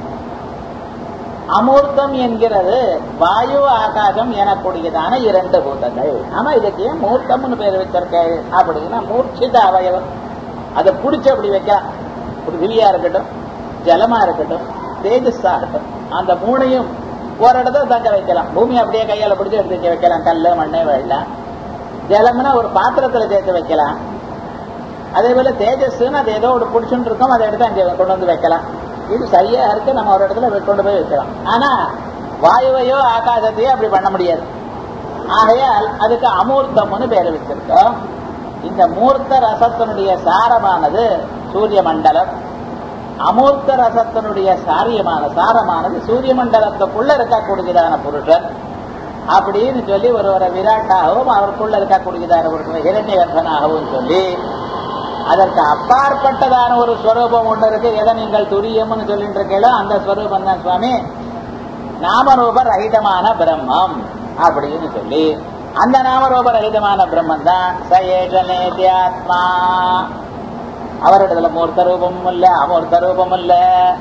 அமூர்த்தம் என்கிறது வாயு ஆகாசம் எனக்கூடியதான இரண்டு பூதங்கள் ஆமா இதுக்கு ஏன் மூர்த்தம்னு பேர் வச்சிருக்க அப்படின்னா மூர்ச்சித அவயவம் அதை புடிச்சு அப்படி வைக்கலாம் பிருத்திவியா இருக்கட்டும் ஜலமா இருக்கட்டும் தேஜஸா இருக்கட்டும் அந்த மூணையும் ஒரு இடத்துல தங்க வைக்கலாம் பூமி அப்படியே கையால பிடிச்சி எடுத்து வைக்கலாம் கல்லு மண்ணு வெள்ளம் ஜலம்னா ஒரு பாத்திரத்துல சேர்த்து வைக்கலாம் அதே போல தேஜஸ்ன்னு அது ஏதோ ஒரு பிடிச்சுட்டு இருக்கோம் அதை எடுத்து அங்கே கொண்டு வந்து வைக்கலாம் இது சரியா இருக்கு நம்ம ஒரு இடத்துல கொண்டு போய் வைக்கலாம் ஆனா வாயுவையோ ஆகாசத்தையோ அப்படி பண்ண முடியாது ஆகையால் அதுக்கு அமூர்த்தம்னு பேர் வச்சிருக்கோம் இந்த மூர்த்த ரசத்தினுடைய சாரமானது சூரிய மண்டலம் அமூர்த்த ரசத்தினுடைய சாரியமான சாரமானது சூரிய மண்டலத்துக்குள்ள இருக்கக்கூடியதான புருஷன் அப்படின்னு சொல்லி ஒருவரை விராட்டாகவும் அவருக்குள்ள இருக்கக்கூடியதான ஒரு இரண்யகர்ப்பனாகவும் சொல்லி அதற்கு அப்பாற்பட்டதான ஒரு ஸ்வரூபம் ஒன்று இருக்கு எதை நீங்கள் துரியம்னு சொல்லிட்டு இருக்கீங்களோ அந்த ஸ்வரூபம் தான் சுவாமி நாமரூப ரஹிதமான பிரம்மம் அப்படின்னு சொல்லி அந்த நாமரூப ரஹிதமான பிரம்மன் தான் சயேஷனேத்யாத்மா அவரிடத்துல மூர்த்த ரூபமும் இல்ல அமூர்த்த ரூபமும் இல்ல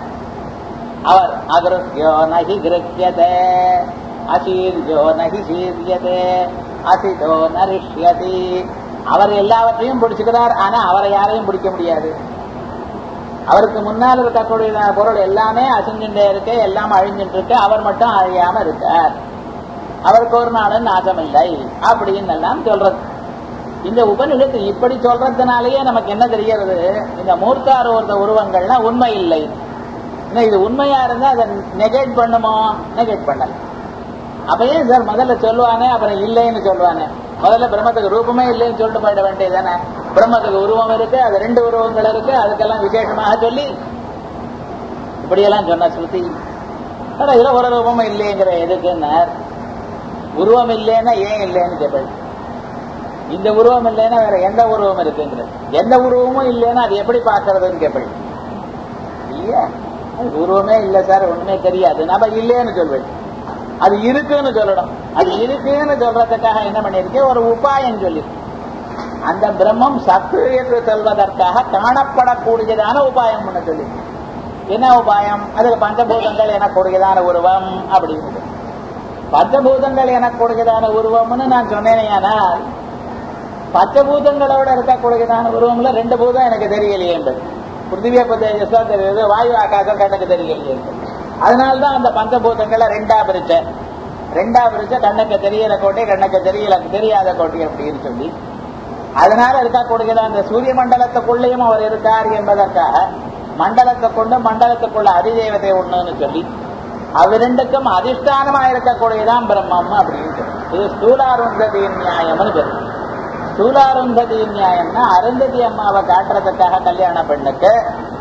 அவர் அகிருத்தியோ நகி கிருத்தியதே அசீர்யோ நகி சீரியதே அசிதோ நரிஷ்யதி அவர் எல்லாவற்றையும் பிடிச்சுக்கிறார் ஆனா அவரை யாரையும் பிடிக்க முடியாது அவருக்கு முன்னால் இருக்கக்கூடிய பொருள் எல்லாமே அசைஞ்சுட்டே இருக்கு எல்லாம் அழிஞ்சுட்டு இருக்கு அவர் மட்டும் அழியாம இருக்கார் அவருக்கு ஒரு நாளும் நாசம் இல்லை அப்படின்னு எல்லாம் சொல்றது இந்த உபநிஷத்து இப்படி சொல்றதுனாலயே நமக்கு என்ன தெரியறது இந்த மூர்த்தார் ஒருத்த உருவங்கள்னா உண்மை இல்லை இன்னும் இது உண்மையா இருந்தா அதை நெகேட் பண்ணுமோ நெகேட் பண்ணல அப்ப ஏன் சார் முதல்ல சொல்லுவானே அப்புறம் இல்லைன்னு சொல்லுவானே முதல்ல பிரம்மத்துக்கு ரூபமே இல்லைன்னு சொல்லிட்டு போயிட வேண்டியதானே பிரம்மத்துக்கு உருவம் இருக்கு அது ரெண்டு உருவங்கள் இருக்கு அதுக்கெல்லாம் விசேஷமாக சொல்லி இப்படியெல்லாம் சொன்ன ஸ்ருதி ஆனா இதுல ஒரு ரூபமும் இல்லைங்கிற எதுக்குன்னார் உருவம் இல்லைன்னா ஏன் இல்லைன்னு கேட்பேன் இந்த உருவம் இல்லைன்னா வேற எந்த உருவம் இருக்குங்கிற எந்த உருவமும் இல்லைன்னா அது எப்படி பார்க்கறதுன்னு கேட்பேன் இல்லையா அது உருவமே இல்லை சார் ஒண்ணுமே தெரியாது நம்ம இல்லைன்னு சொல்வேன் அது இருக்குன்னு சொல்லணும் அது இருக்குன்னு சொல்றதுக்காக என்ன பண்ணிருக்கேன் ஒரு உபாயம் சொல்லிருக்கு அந்த பிரம்மம் சத்து என்று சொல்வதற்காக காணப்படக்கூடியதான உபாயம் ஒண்ணு சொல்லி என்ன உபாயம் அதுக்கு பஞ்சபூதங்கள் எனக்கூடியதான உருவம் அப்படின்னு பஞ்சபூதங்கள் எனக்கூடியதான உருவம்னு நான் சொன்னேனே ஆனால் பஞ்சபூதங்களோட இருக்கக்கூடியதான உருவம்ல ரெண்டு பூதம் எனக்கு தெரியலையே என்பது பிருத்திவிய பிரதேசா தெரியுது வாயு ஆகாசம் கண்ணுக்கு தெரியலையே அதனால்தான் அந்த பஞ்சபூதங்களை ரெண்டா பிரிச்ச ரெண்டா பிரிச்ச கண்ணுக்கு தெரியற கோட்டை கண்ணுக்கு தெரியல தெரியாத கோட்டை அப்படின்னு சொல்லி அதனால இருக்கக்கூடியது அந்த சூரிய மண்டலத்துக்குள்ளேயும் அவர் இருக்கார் என்பதற்காக மண்டலத்தை கொண்டு மண்டலத்துக்குள்ள அதிதேவதை ஒண்ணுன்னு சொல்லி அவ்விரண்டுக்கும் அதிஷ்டானமா இருக்கக்கூடியதான் பிரம்மம் அப்படின்னு சொல்லி இது ஸ்தூலாருந்ததி நியாயம்னு பேரு ஸ்தூலாருந்ததி நியாயம்னா அருந்ததி அம்மாவை காட்டுறதுக்காக கல்யாண பெண்ணுக்கு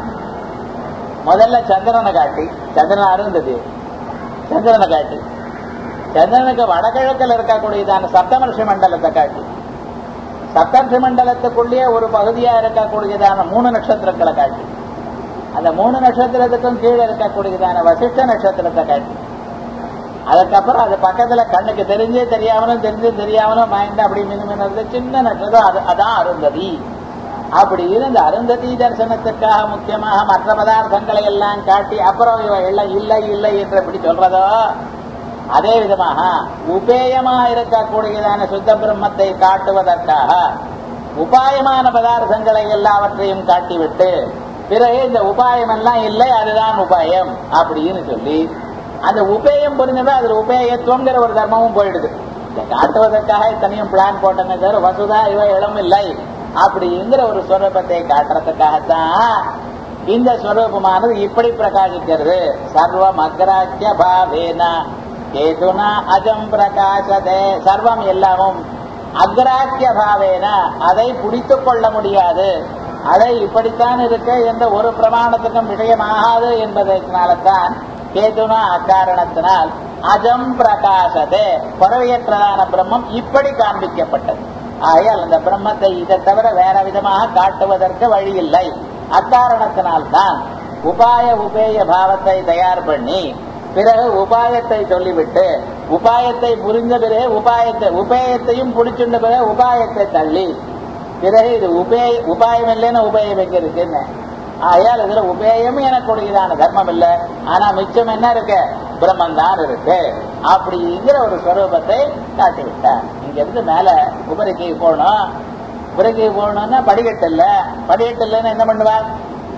முதல்ல சந்திரனை காட்டி சந்திரன் அருந்ததி சந்திரனை காட்டி சந்திரனுக்கு வடகிழக்கில் இருக்கக்கூடியதான சப்தமர்ஷி மண்டலத்தை காட்டி சப்தர்ஷி மண்டலத்துக்குள்ளேயே ஒரு பகுதியா இருக்கக்கூடியதான மூணு நட்சத்திரங்களை காட்டி அந்த மூணு நட்சத்திரத்துக்கும் கீழே இருக்கக்கூடியதான வசிஷ்ட நட்சத்திரத்தை காட்டி அதுக்கப்புறம் அது பக்கத்துல கண்ணுக்கு தெரிஞ்சே தெரியாமலும் தெரிஞ்சு தெரியாமலும் மைண்ட் அப்படி மினுமினது சின்ன நட்சத்திரம் அது அதான் அருந்ததி அப்படின்னு இந்த அருந்ததி தரிசனத்துக்காக முக்கியமாக மற்ற பதார்த்தங்களை எல்லாம் காட்டி அப்புறம் இவ எல்லாம் இல்லை இல்லை என்று எப்படி சொல்றதோ அதே விதமாக உபேயமா இருக்கக்கூடியதான சுத்த பிரம்மத்தை காட்டுவதற்காக உபாயமான பதார்த்தங்களை எல்லாவற்றையும் காட்டிவிட்டு பிறகு இந்த உபாயம் எல்லாம் இல்லை அதுதான் உபாயம் அப்படின்னு சொல்லி அந்த உபேயம் புரிஞ்சதா அதுல உபேயத்துவங்கிற ஒரு தர்மமும் போயிடுது இதை காட்டுவதற்காக இத்தனையும் பிளான் போட்டங்க தவிர வசுதா இவ இளம் இல்லை அப்படிங்கிற ஒரு ஸ்வரூபத்தை காட்டுறதுக்காகத்தான் இந்த ஸ்வரூபமானது இப்படி பிரகாசிக்கிறது சர்வம் அக்ராக்கிய பாவேனா கேதுனா அஜம் பிரகாசதே சர்வம் எல்லாமும் அக்ராக்கிய பாவேன அதை பிடித்துக் கொள்ள முடியாது அதை இப்படித்தான் இருக்க என்ற ஒரு பிரமாணத்துக்கும் விஷயமாகாது என்பதனால்தான் கேதுனா அக்காரணத்தினால் அஜம் பிரகாசதே பறவையற்றதான பிரம்மம் இப்படி காண்பிக்கப்பட்டது ஆகையால் அந்த பிரம்மத்தை இதை தவிர வேற விதமாக காட்டுவதற்கு வழி இல்லை அக்காரணத்தினால்தான் உபாய உபேய பாவத்தை தயார் பண்ணி பிறகு உபாயத்தை சொல்லிவிட்டு உபாயத்தை புரிந்த பிறகு உபாயத்தை உபேயத்தையும் புடிச்சுண்ட பிறகு உபாயத்தை தள்ளி பிறகு இது உபேய உபாயம் இல்லைன்னு உபயம் எங்க இருக்குன்னு ஆகையால் இதுல உபேயம் எனக்கூடியதான தர்மம் இல்ல ஆனா மிச்சம் என்ன இருக்கு பிரம்மன் தான் இருக்கு அப்படிங்கிற ஒரு ஸ்வரூபத்தை காட்டிவிட்டார் இங்க இருந்து மேல உபரிக்கு போகணும் உபரிக்கு போகணும்னா படிக்கட்டு இல்ல படிக்கட்டு இல்லைன்னு என்ன பண்ணுவார்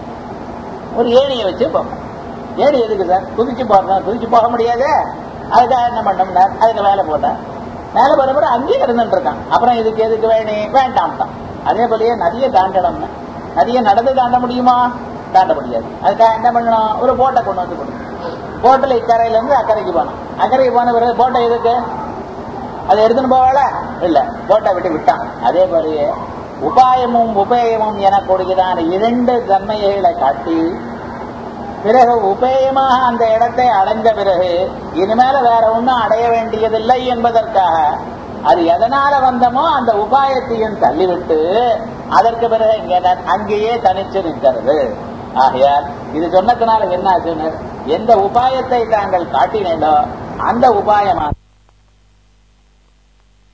ஒரு ஏணியை வச்சு போகணும் ஏணி எதுக்கு சார் குதிச்சு போறோம் குதிச்சு போக முடியாது அதுக்காக என்ன பண்ணோம்னா அதுக்கு வேலை போட்டேன் மேல போறப்ப அங்கேயே இருந்துட்டு இருக்கான் அப்புறம் இதுக்கு எதுக்கு வேணி வேண்டாம்ட்டான் அதே போலயே நதியை தாண்டணும்னு நதியை நடந்து தாண்ட முடியுமா தாண்ட முடியாது அதுக்காக என்ன பண்ணணும் ஒரு போட்டை கொண்டு வந்து கொடுக்கணும் போட்டில் இக்கரையில இருந்து அக்கறைக்கு போனோம் அக்கறைக்கு போன பிறகு போட்டை எதுக்கு அதை எடுத்துன்னு போவாள இல்ல போட்டை விட்டு விட்டான் அதே மாதிரியே உபாயமும் உபேயமும் எனக்கூடியதான இரண்டு தன்மைகளை காட்டி பிறகு உபேயமாக அந்த இடத்தை அடைந்த பிறகு இனிமேல வேற ஒன்றும் அடைய வேண்டியதில்லை என்பதற்காக அது எதனால வந்தமோ அந்த உபாயத்தையும் தள்ளிவிட்டு அதற்கு பிறகு இங்க ந- அங்கேயே தனிச்சு நிற்கிறது ஆகையால் இது சொன்னதுனால என்ன ஆச்சுன்னு எந்த உபாயத்தை தாங்கள் காட்டினீங்களோ அந்த உபாயமாக